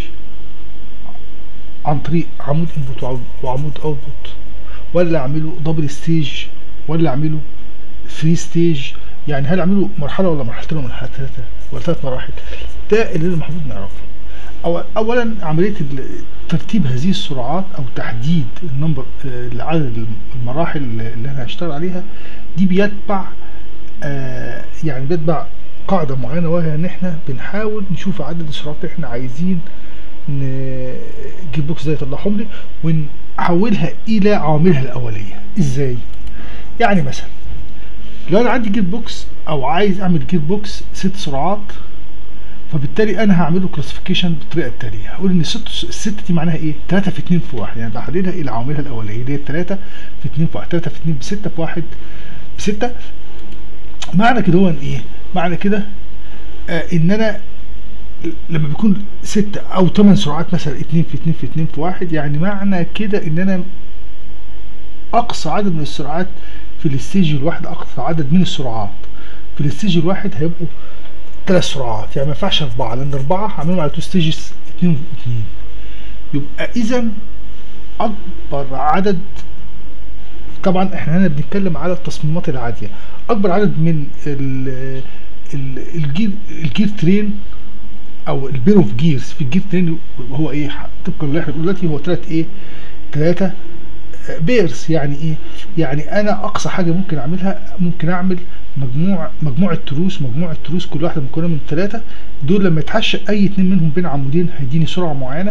[SPEAKER 1] عن طريق عمود انبوت وعمود اوتبوت ولا اعمله دبل ستيج ولا اعمله ثري ستيج يعني هل اعمله مرحله ولا مرحلتين ولا مرحله ثلاثه ولا ثلاث مراحل ده اللي المفروض نعرفه أو اولا عمليه ترتيب هذه السرعات او تحديد النمبر عدد المراحل اللي انا هشتغل عليها دي بيتبع آه يعني بيتبع قاعده معينه وهي ان احنا بنحاول نشوف عدد السرعات اللي احنا عايزين نجيب بوكس ده يطلعهم لي ونحولها الى عواملها الاوليه ازاي يعني مثلا لو انا عندي جير بوكس او عايز اعمل جير بوكس ست سرعات فبالتالي انا هعمله كلاسيفيكيشن بالطريقه التاليه هقول ان الست الست دي معناها ايه 3 في 2 في 1 يعني بحددها الى عواملها الاوليه اللي هي 3 في 2 في 1 3 في 2 ب 6 في 1 ب 6 معنى كده هو ايه معنى كده آه ان انا لما بيكون 6 او 8 سرعات مثلا 2 في 2 في 2 في 1 يعني معنى كده ان انا اقصى عدد من السرعات في الستيج الواحد اقصى عدد من السرعات في الستيج الواحد هيبقوا ثلاث سرعات يعني ما ينفعش اربعه لان اربعه هعملهم على تو ستيجز اثنين واثنين يبقى اذا اكبر عدد طبعا احنا هنا بنتكلم على التصميمات العاديه اكبر عدد من ال الجير الجير ترين او البين اوف جيرز في الجير ترين هو ايه طبقا اللي احنا بنقول دلوقتي هو ثلاث ايه ثلاثه بيرز يعني ايه يعني انا اقصى حاجه ممكن اعملها ممكن اعمل مجموع مجموعه تروس مجموعه تروس كل واحده مكونه من ثلاثه دول لما يتحشى اي اتنين منهم بين عمودين هيديني سرعه معينه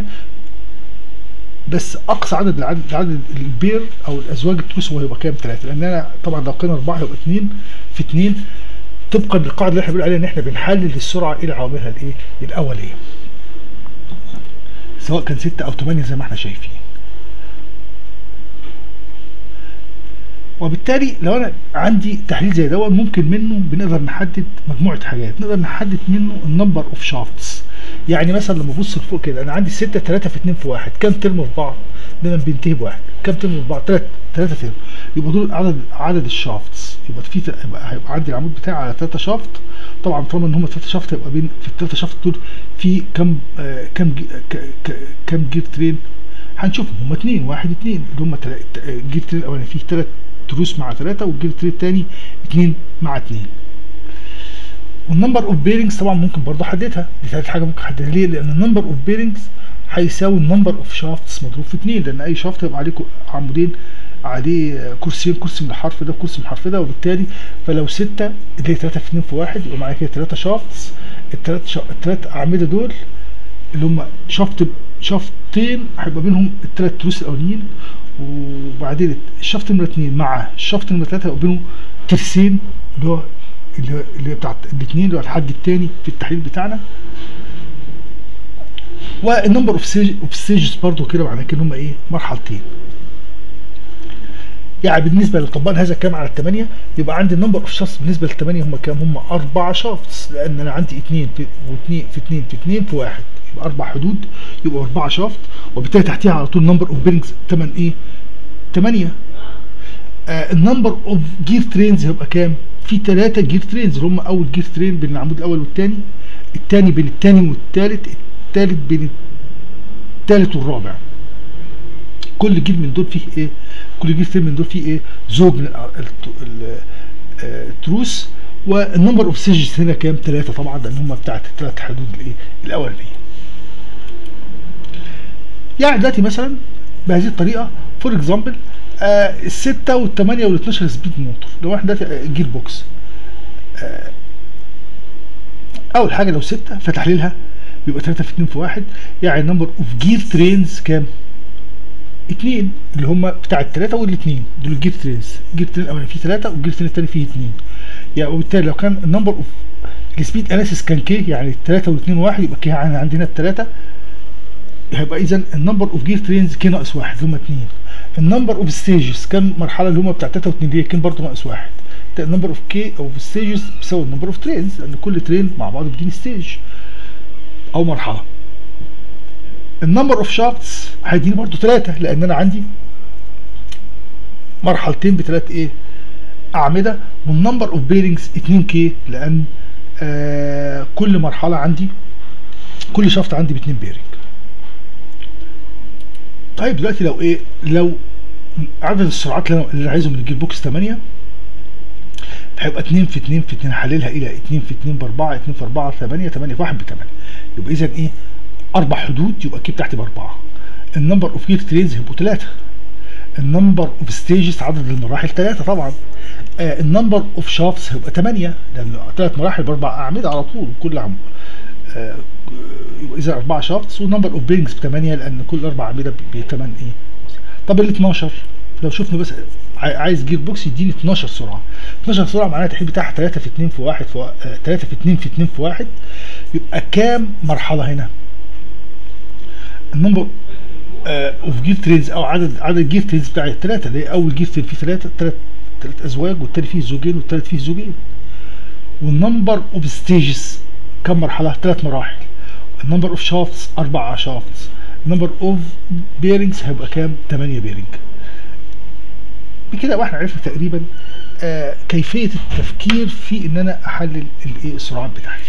[SPEAKER 1] بس اقصى عدد العدد, عدد البير او الازواج التروس هو هيبقى كام ثلاثه لان انا طبعا لو كان اربعه هيبقى اثنين في اثنين طبقا للقاعده اللي احنا بنقول عليها ان احنا بنحلل السرعه الى عواملها الايه الاوليه سواء كان ستة او ثمانية زي ما احنا شايفين وبالتالي لو انا عندي تحليل زي دوت ممكن منه بنقدر نحدد مجموعه حاجات نقدر نحدد منه النمبر اوف شافتس يعني مثلا لما ابص لفوق كده انا عندي 6 3 في 2 في 1 كام ترم في بعض دايما بينتهي بواحد كام ترم في بعض 3 3 ترم يبقى دول عدد عدد الشافتس يبقى في يبقى هيبقى عندي العمود بتاعي على 3 شافت طبعا طالما ان هم 3 شافت يبقى بين في الثلاثه شافت دول في كام آه كام جي كام جير ترين هنشوفهم هم اثنين واحد اثنين اللي هم جير ترين الاولاني فيه ثلاث تروس مع ثلاثه والجير ترين الثاني اثنين مع اثنين والنمبر اوف بيرنجز طبعا ممكن برضه احددها دي ثالث حاجه ممكن احددها ليه لان النمبر اوف بيرنجز هيساوي النمبر اوف شافتس مضروب في 2 لان اي شافت هيبقى عليه عمودين عليه كرسيين كرسي من الحرف ده وكرسي من الحرف ده وبالتالي فلو 6 اللي هي 3 في 2 في 1 يبقى معايا كده 3 شافتس الثلاث شا... الثلاث اعمده دول اللي هم شافت شافتين هيبقى بينهم الثلاث تروس الاولانيين وبعدين الشافت نمره 2 مع الشافت نمره 3 هيبقى بينهم ترسين اللي هو اللي اللي بتاعت الاثنين اللي هو الحد الثاني في التحليل بتاعنا والنمبر اوف ستيجز برضه كده معناه كده هم ايه مرحلتين يعني بالنسبه لو طبقنا هذا الكلام على الثمانيه يبقى عندي النمبر اوف شافts بالنسبه للثمانيه هم كام؟ هم اربع شافts لان انا عندي اثنين في واثنين في اثنين في اثنين في واحد يبقى اربع حدود يبقى اربعه شافت وبالتالي تحتيها على طول نمبر اوف بيرنجز 8 ايه؟ 8 آه النمبر اوف جير ترينز هيبقى كام؟ في ثلاثه جير ترينز اللي هم اول جير ترين بين العمود الاول والثاني الثاني بين الثاني والثالث الثالث بين الثالث والرابع كل جيل من دول فيه ايه كل جيل ترين من دول فيه ايه زوج من التروس والنمبر اوف سيجز هنا كام ثلاثه طبعا لان هم بتاعت الثلاث حدود الايه الاولانيه يعني دلوقتي مثلا بهذه الطريقه فور اكزامبل آه الستة والثمانية وال12 سبيد موتور لو احنا دلوقتي جير بوكس آه اول حاجه لو ستة فتحليلها بيبقى 3 في 2 في 1 يعني نمبر اوف جير ترينز كام؟ 2 اللي هم بتاع الثلاثه والاثنين دول الجير ترينز الجير ترين الاولاني فيه 3 والجير ترين الثاني فيه 2 يعني وبالتالي لو كان النمبر اوف السبيد اناليسيس كان كي يعني 3 و2 1 يبقى كي يعني عندنا الثلاثه هيبقى اذا النمبر اوف جير ترينز كي ناقص 1 اللي هم 2 النمبر اوف ستيجز كام مرحله اللي هم بتاع 3 و2 اللي هي كان برضه ناقص 1 النمبر اوف كي اوف ستيجز بيساوي النمبر اوف ترينز لان كل ترين مع بعضه بيديني ستيج او مرحله النمبر اوف شافتس هيديني برضه 3 لان انا عندي مرحلتين بثلاث ايه اعمده والنمبر اوف بيرنجز 2 كي لان آه كل مرحله عندي كل شافت عندي ب 2 بيرنج طيب دلوقتي لو ايه لو عدد السرعات اللي انا عايزهم من الجير بوكس 8 هيبقى 2 في 2 في 2 حللها الى 2 في 2 ب 4 2 في 4 8 8 في 1 ب 8 يبقى اذا ايه اربع حدود يبقى الكي بتاعتي باربعه النمبر اوف جير ترينز هيبقوا ثلاثه النمبر اوف ستيجز عدد المراحل ثلاثه طبعا آه النمبر اوف شافتس هيبقى 8 لان ثلاث مراحل باربع اعمده على طول كل عم آه يبقى اذا اربعه شافتس والنمبر اوف بيرنجز ب 8 لان كل اربع اعمده ب 8 ايه طب ال 12 لو شفنا بس عايز جير بوكس يديني 12 سرعه 12 سرعه معناها التحليل بتاعها 3 في 2 في 1 في آه 3 في 2 في 2 في 1 يبقى كام مرحله هنا النمبر اوف جير ترينز او عدد عدد جير ترينز بتاع الثلاثه اللي هي اول جير ترين فيه ثلاثه ثلاث ثلاث ازواج والتاني فيه زوجين والتالت فيه زوجين والنمبر اوف ستيجز كم مرحله ثلاث مراحل النمبر اوف شافتس اربع شافتس النمبر اوف بيرنجز هيبقى كام 8 بيرنج بكده احنا عرفنا تقريبا آه كيفيه التفكير في ان انا احلل الايه السرعات بتاعتي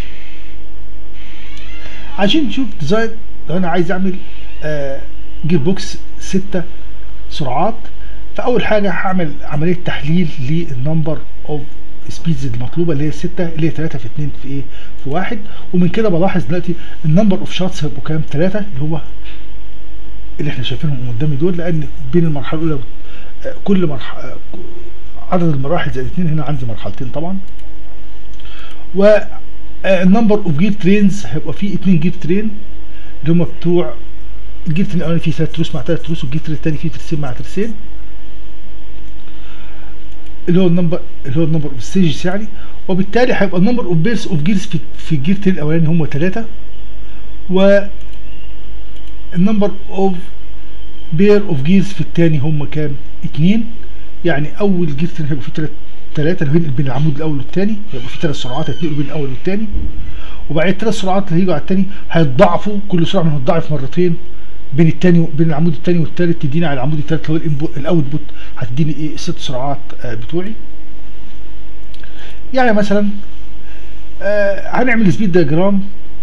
[SPEAKER 1] عشان نشوف ديزاين لو انا عايز اعمل آه جير بوكس ستة سرعات فاول حاجه هعمل عمليه تحليل للنمبر اوف سبيدز المطلوبه اللي هي 6 اللي هي 3 في 2 في ايه في 1 ومن كده بلاحظ دلوقتي النمبر اوف شوتس هيبقوا كام 3 اللي هو اللي احنا شايفينهم قدامي دول لان بين المرحله الاولى آه، كل مرحله عدد المراحل زائد اتنين هنا عندي مرحلتين طبعا و النمبر اوف جير ترينز هيبقى فيه اتنين جير ترين اللي هم بتوع الجير ترين الاولاني فيه ثلاث تروس مع ثلاث تروس والجير ترين الثاني فيه ترسين مع ترسين اللي هو النمبر اللي هو النمبر اوف ستيجز يعني وبالتالي هيبقى النمبر اوف بيرس اوف جيرز في, في الجير ترين الاولاني هم ثلاثه و النمبر اوف بير اوف جيرز في الثاني هم كام؟ اثنين يعني اول جير ترين هيبقى فيه ثلاث ثلاثة اللي بين العمود الأول والثاني هيبقى في ثلاث سرعات هيتنقلوا بين الأول والثاني وبعدين الثلاث سرعات اللي هيجوا على الثاني هيتضاعفوا كل سرعة منهم هتضاعف مرتين بين الثاني بين العمود الثاني والثالث تديني على العمود الثالث اللي هو الاوتبوت هتديني ايه ست سرعات آه بتوعي يعني مثلا آه هنعمل سبيد دياجرام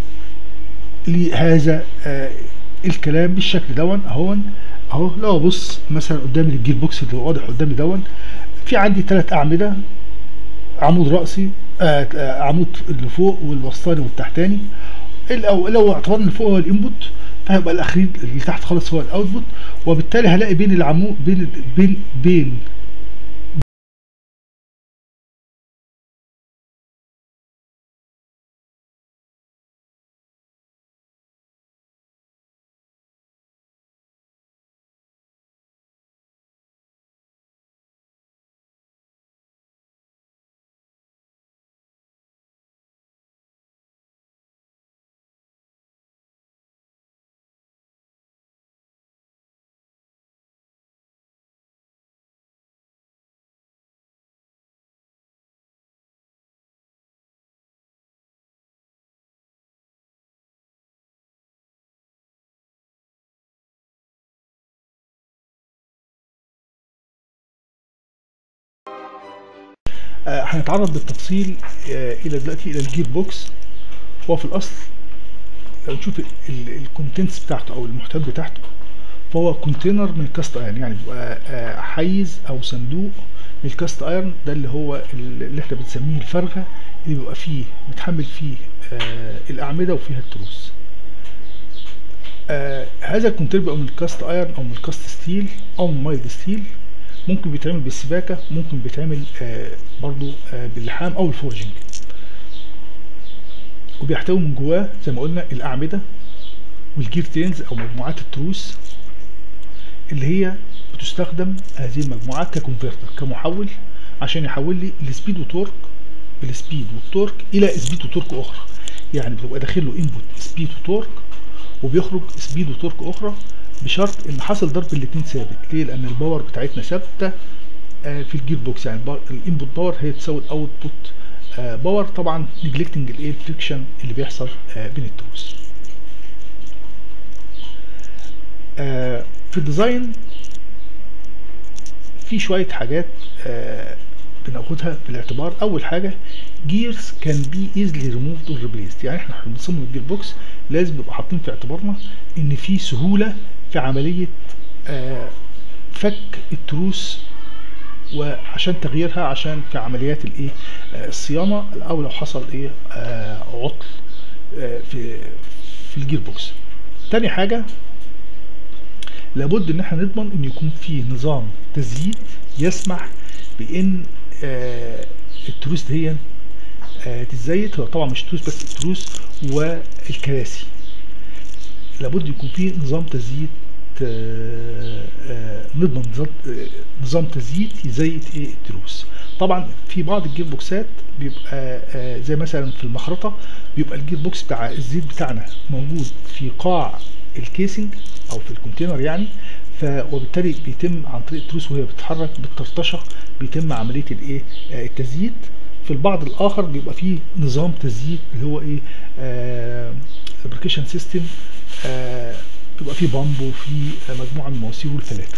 [SPEAKER 1] لهذا آه الكلام بالشكل دون اهو اهو لو ابص مثلا قدامي الجير بوكس اللي واضح قدامي دون في عندي ثلاث اعمده عمود راسي آه آه عمود اللي فوق والوسطاني والتحتاني لو لو اعتبرنا اللي فوق هو الانبوت فهيبقى الاخير اللي تحت خالص هو الاوتبوت وبالتالي هلاقي بين العمود بين بين بين آه هنتعرض بالتفصيل آه الى دلوقتي الى الجير بوكس هو في الاصل لو نشوف الكونتنتس بتاعته او المحتويات بتاعته فهو كونتينر من الكاست ايرن يعني بيبقى آه حيز او صندوق من الكاست ايرن ده اللي هو اللي احنا بنسميه الفرغه اللي بيبقى فيه متحمل فيه الاعمده وفيها التروس هذا الكونتينر بيبقى من الكاست ايرن او من الكاست ستيل او من مايلد ستيل ممكن بيتعمل بالسباكة ممكن بيتعمل آه برضو آه باللحام او الفورجنج وبيحتوي من جواه زي ما قلنا الاعمدة والجير تينز او مجموعات التروس اللي هي بتستخدم هذه المجموعات ككونفرتر كمحول عشان يحول لي السبيد وتورك السبيد والتورك الى سبيد وتورك اخرى يعني بتبقى داخل له انبوت سبيد وتورك وبيخرج سبيد وتورك اخرى بشرط ان حاصل ضرب الاثنين ثابت ليه لان الباور بتاعتنا ثابته آه في الجير بوكس يعني الانبوت باور هي تساوي الاوتبوت آه باور طبعا نجلكتنج الايه الفريكشن اللي بيحصل آه بين التروس في الديزاين في شويه حاجات بناخدها في الاعتبار اول حاجه جيرز كان بي ايزلي ريموفد اور ريبليسد يعني احنا بنصمم الجير بوكس لازم نبقى حاطين في اعتبارنا ان في سهوله في عمليه آه فك التروس وعشان تغييرها عشان في عمليات الايه آه الصيانه او لو حصل ايه آه عطل في في الجير بوكس تاني حاجه لابد ان احنا نضمن ان يكون في نظام تزييت يسمح بان التروس دي تتزيت هو طبعا مش التروس بس التروس والكراسي لابد يكون في نظام تزييت نضمن نظام نظام تزييت يزيت ايه التروس طبعا في بعض الجير بوكسات بيبقى زي مثلا في المخرطه بيبقى الجير بوكس بتاع الزيت بتاعنا موجود في قاع الكيسنج او في الكونتينر يعني ف وبالتالي بيتم عن طريق التروس وهي بتتحرك بالطرطشه بيتم عمليه الايه التزييت في البعض الاخر بيبقى فيه نظام تزييت اللي هو ايه ابلكيشن سيستم بيبقى فيه بامب وفيه مجموعه من المواسير والفلاتر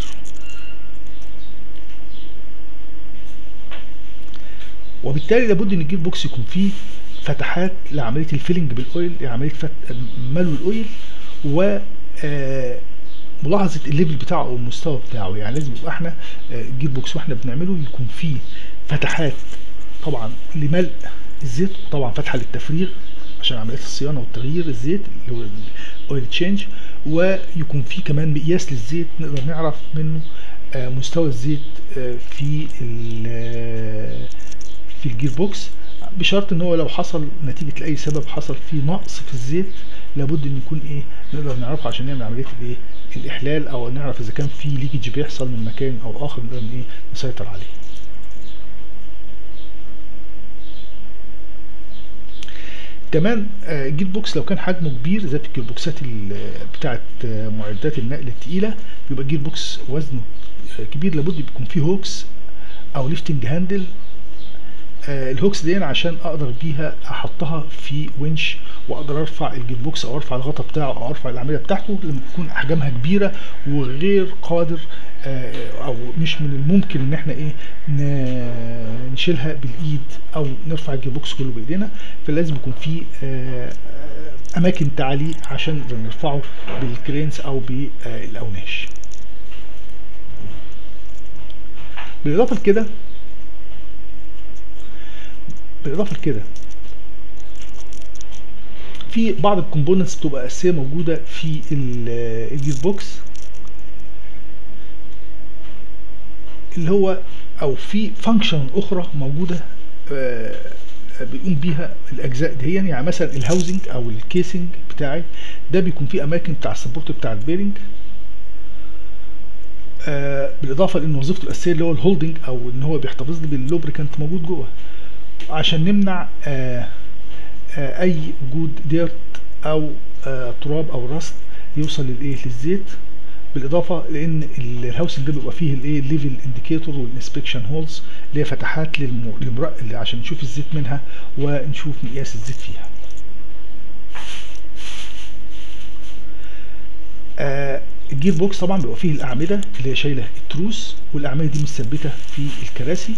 [SPEAKER 1] وبالتالي لابد ان الجير بوكس يكون فيه فتحات لعمليه الفيلنج بالاويل لعمليه فت... ملو الاويل و ملاحظه الليفل بتاعه او المستوى بتاعه يعني لازم يبقى احنا الجير بوكس واحنا بنعمله يكون فيه فتحات طبعا لملء الزيت طبعا فتحه للتفريغ عشان عمليات الصيانه والتغيير الزيت اللي هو الاويل تشينج ويكون فيه كمان مقياس للزيت نقدر نعرف منه آه، مستوى الزيت آه، في ال- في الجير بوكس بشرط ان هو لو حصل نتيجه لاي سبب حصل فيه نقص في الزيت لابد ان يكون ايه نقدر نعرفه عشان نعمل عمليه الايه الاحلال او نعرف اذا كان في ليكج بيحصل من مكان او اخر نقدر ايه نسيطر عليه كمان آه، الجير بوكس لو كان حجمه كبير زي في الجير بوكسات ال- بتاعه آه، معدات النقل التقيله بيبقى الجير بوكس وزنه آه، كبير لابد يكون فيه هوكس او ليفتنج هاندل آه، الهوكس دي عشان اقدر بيها احطها في winch واقدر ارفع الجير بوكس او ارفع الغطا بتاعه او ارفع الاعمده بتاعته لما تكون احجامها كبيره وغير قادر آه، او مش من الممكن ان احنا ايه ن- نشيلها بالايد او نرفع الجير بوكس كله بايدينا فلازم يكون في آه، آه، اماكن تعليق عشان نقدر نرفعه بالكرينز او بالاوناش بالاضافه لكده بالاضافه لكده في بعض الكومبوننتس بتبقى اساسيه موجوده في ال- الجير بوكس اللي هو او في فانكشن اخرى موجوده آه، بيقوم بيها الاجزاء دي يعني مثلا الهاوزنج او الكيسنج بتاعي ده بيكون فيه اماكن بتاع السبورت بتاع البيرنج آه، بالاضافه لان وظيفته الاساسيه اللي هو الهولدنج او ان هو بيحتفظ لي باللوبريكانت موجود جوه عشان نمنع آه، آه، اي وجود ديرت او آه، تراب او رصد يوصل للايه للزيت بالاضافه لان ال- الهاوسنج ده بيبقى فيه الايه الليفل انديكيتور والانسبكشن هولز اللي هي فتحات للم... للمر... اللي عشان نشوف الزيت منها ونشوف مقياس الزيت فيها آه الجير بوكس طبعا بيبقى فيه الاعمده اللي هي شايله التروس والاعمده دي متثبته في الكراسي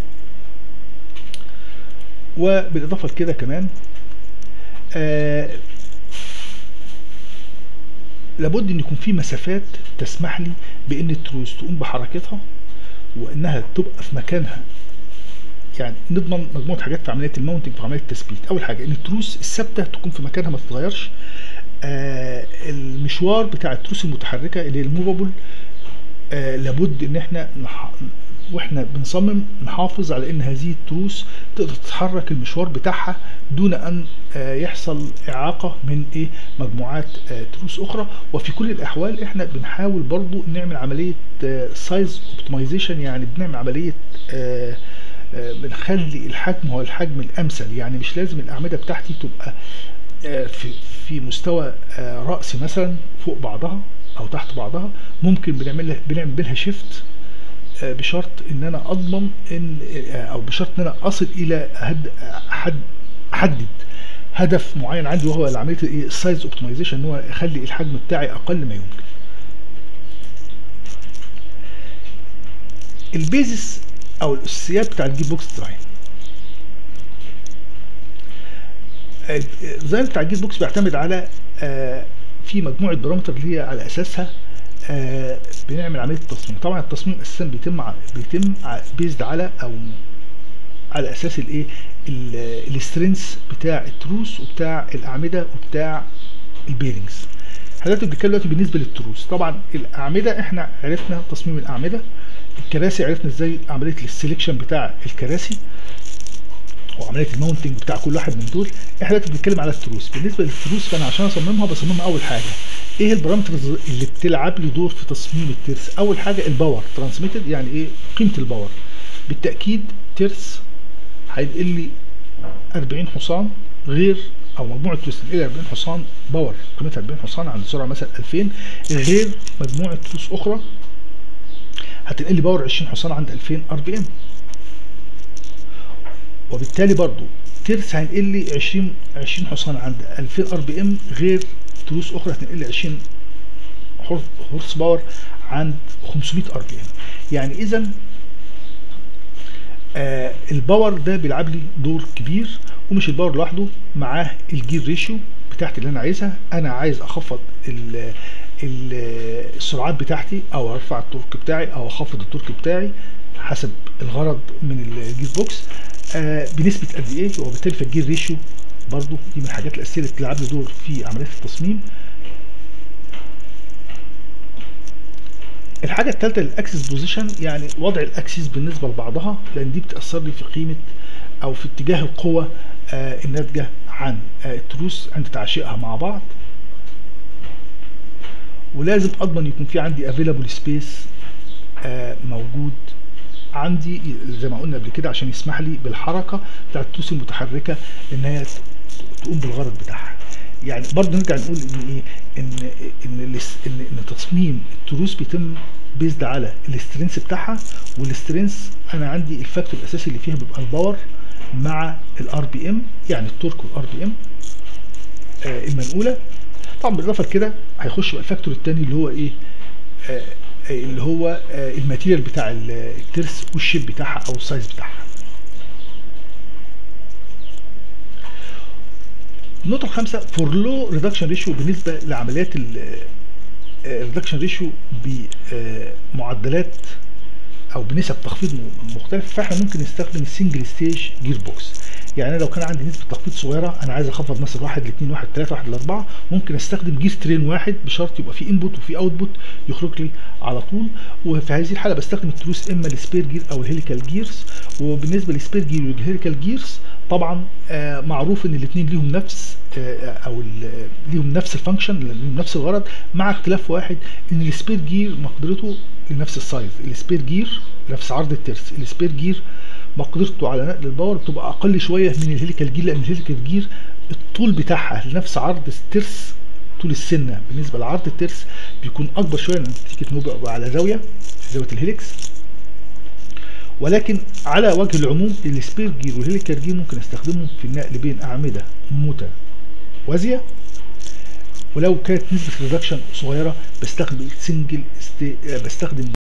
[SPEAKER 1] وبالاضافه لكده كمان آه لابد ان يكون في مسافات تسمح لي بان التروس تقوم بحركتها وانها تبقى في مكانها يعني نضمن مجموعه حاجات في عمليه الماونتنج في عمليه التثبيت اول حاجه ان التروس الثابته تكون في مكانها ما تتغيرش آه المشوار بتاع التروس المتحركه اللي هي الموفابل آه لابد ان احنا نح... واحنا بنصمم نحافظ على ان هذه التروس تقدر تتحرك المشوار بتاعها دون ان آه يحصل اعاقه من ايه مجموعات آه تروس اخرى وفي كل الاحوال احنا بنحاول برضو نعمل عمليه سايز اوبتمايزيشن يعني بنعمل عمليه آه آه بنخلي الحجم هو الحجم الامثل يعني مش لازم الاعمده بتاعتي تبقى آه في في مستوى آه راسي مثلا فوق بعضها او تحت بعضها ممكن بنعمل لها بنعمل بينها شيفت بشرط ان انا اضمن ان او بشرط ان انا اصل الى هد حد احدد هدف معين عندي وهو عمليه ايه السايز اوبتمايزيشن ان هو يخلي الحجم بتاعي اقل ما يمكن البيزس او الاساسيات بتاع الجير بوكس ديزاين الديزاين بتاع الجير بوكس بيعتمد على آه في مجموعه بارامتر اللي هي على اساسها آه بنعمل عمليه التصميم طبعا التصميم اساسا بيتم بيتم بيزد على او على اساس الايه السترينث بتاع التروس وبتاع الاعمده وبتاع البيرنجز حضرتك بتتكلم دلوقتي بالنسبه للتروس طبعا الاعمده احنا عرفنا تصميم الاعمده الكراسي عرفنا ازاي عمليه السلكشن بتاع الكراسي وعمليه الماونتنج بتاع كل واحد من دول احنا دلوقتي بنتكلم على التروس بالنسبه للتروس فانا عشان اصممها بصممها اول حاجه ايه البارامترز اللي بتلعب لي دور في تصميم الترس اول حاجه الباور ترانسميتد يعني ايه قيمه الباور بالتاكيد ترس هينقل لي 40 حصان غير او مجموعه تروس تنقل 40 حصان باور قيمتها 40 حصان عند سرعه مثلا 2000 غير مجموعه تروس اخرى هتنقل لي باور 20 حصان عند 2000 ار بي ام وبالتالي برضو ترس هينقل لي 20 20 حصان عند 2000 ار بي ام غير تروس اخرى هتنقل لي 20 هورس باور عند 500 ار بي ام يعني اذا آه الباور ده بيلعب لي دور كبير ومش الباور لوحده معاه الجير ريشيو بتاعتي اللي انا عايزها انا عايز اخفض ال السرعات بتاعتي او ارفع التورك بتاعي او اخفض التورك بتاعي حسب الغرض من الجير بوكس آه بنسبه قد ايه وبالتالي فالجير ريشيو برضو دي من الحاجات الاساسيه اللي بتلعب لي دور في عمليه التصميم الحاجه الثالثه الاكسس بوزيشن يعني وضع الاكسس بالنسبه لبعضها لان دي بتاثر لي في قيمه او في اتجاه القوه آه الناتجه عن آه التروس عند تعشيقها مع بعض ولازم اضمن يكون في عندي افيلابل سبيس آه موجود عندي زي ما قلنا قبل كده عشان يسمح لي بالحركه بتاعت التروس المتحركه ان هي تقوم بالغرض بتاعها يعني برضه نرجع نقول ان ايه ان ان ان, إن تصميم التروس بيتم بيزد على الاسترنس بتاعها والاسترنس انا عندي الفاكتور الاساسي اللي فيها بيبقى الباور مع الار بي ام يعني التورك والار بي ام آه المنقوله طبعا بالاضافه لكده هيخش بقى الفاكتور الثاني اللي هو ايه آه اللي هو آه الماتيريال بتاع الترس والشيب بتاعها او السايز بتاعها النقطة الخامسة فور لو ريدكشن ريشيو بالنسبة لعمليات الريدكشن ريشيو بمعدلات او بنسب تخفيض مختلفة فاحنا ممكن نستخدم السنجل ستيج جير بوكس يعني انا لو كان عندي نسبة تخفيض صغيرة انا عايز اخفض مثلا 1 ل 2 1 3 1 ل 4 ممكن استخدم جير ترين واحد بشرط يبقى في انبوت وفي اوتبوت يخرج لي على طول وفي هذه الحالة بستخدم التروس اما السبير جير او الهيليكال جيرز وبالنسبة للسبير جير والهيليكال جيرز طبعا آه معروف ان الاثنين ليهم نفس آه او ليهم نفس الفانكشن ليهم نفس الغرض مع اختلاف واحد ان السبير جير مقدرته لنفس السايز السبير جير نفس عرض الترس السبير جير مقدرته على نقل الباور بتبقى اقل شويه من الهيليكال جير لان الهيليكال جير الطول بتاعها لنفس عرض الترس طول السنه بالنسبه لعرض الترس بيكون اكبر شويه نتيجه انه بيبقى على زاويه زاويه الهيليكس ولكن على وجه العموم السبير جير والهيليكال جير ممكن استخدمهم في النقل بين اعمده متوازيه ولو كانت نسبه الريدكشن صغيره بستخدم سنجل بستخدم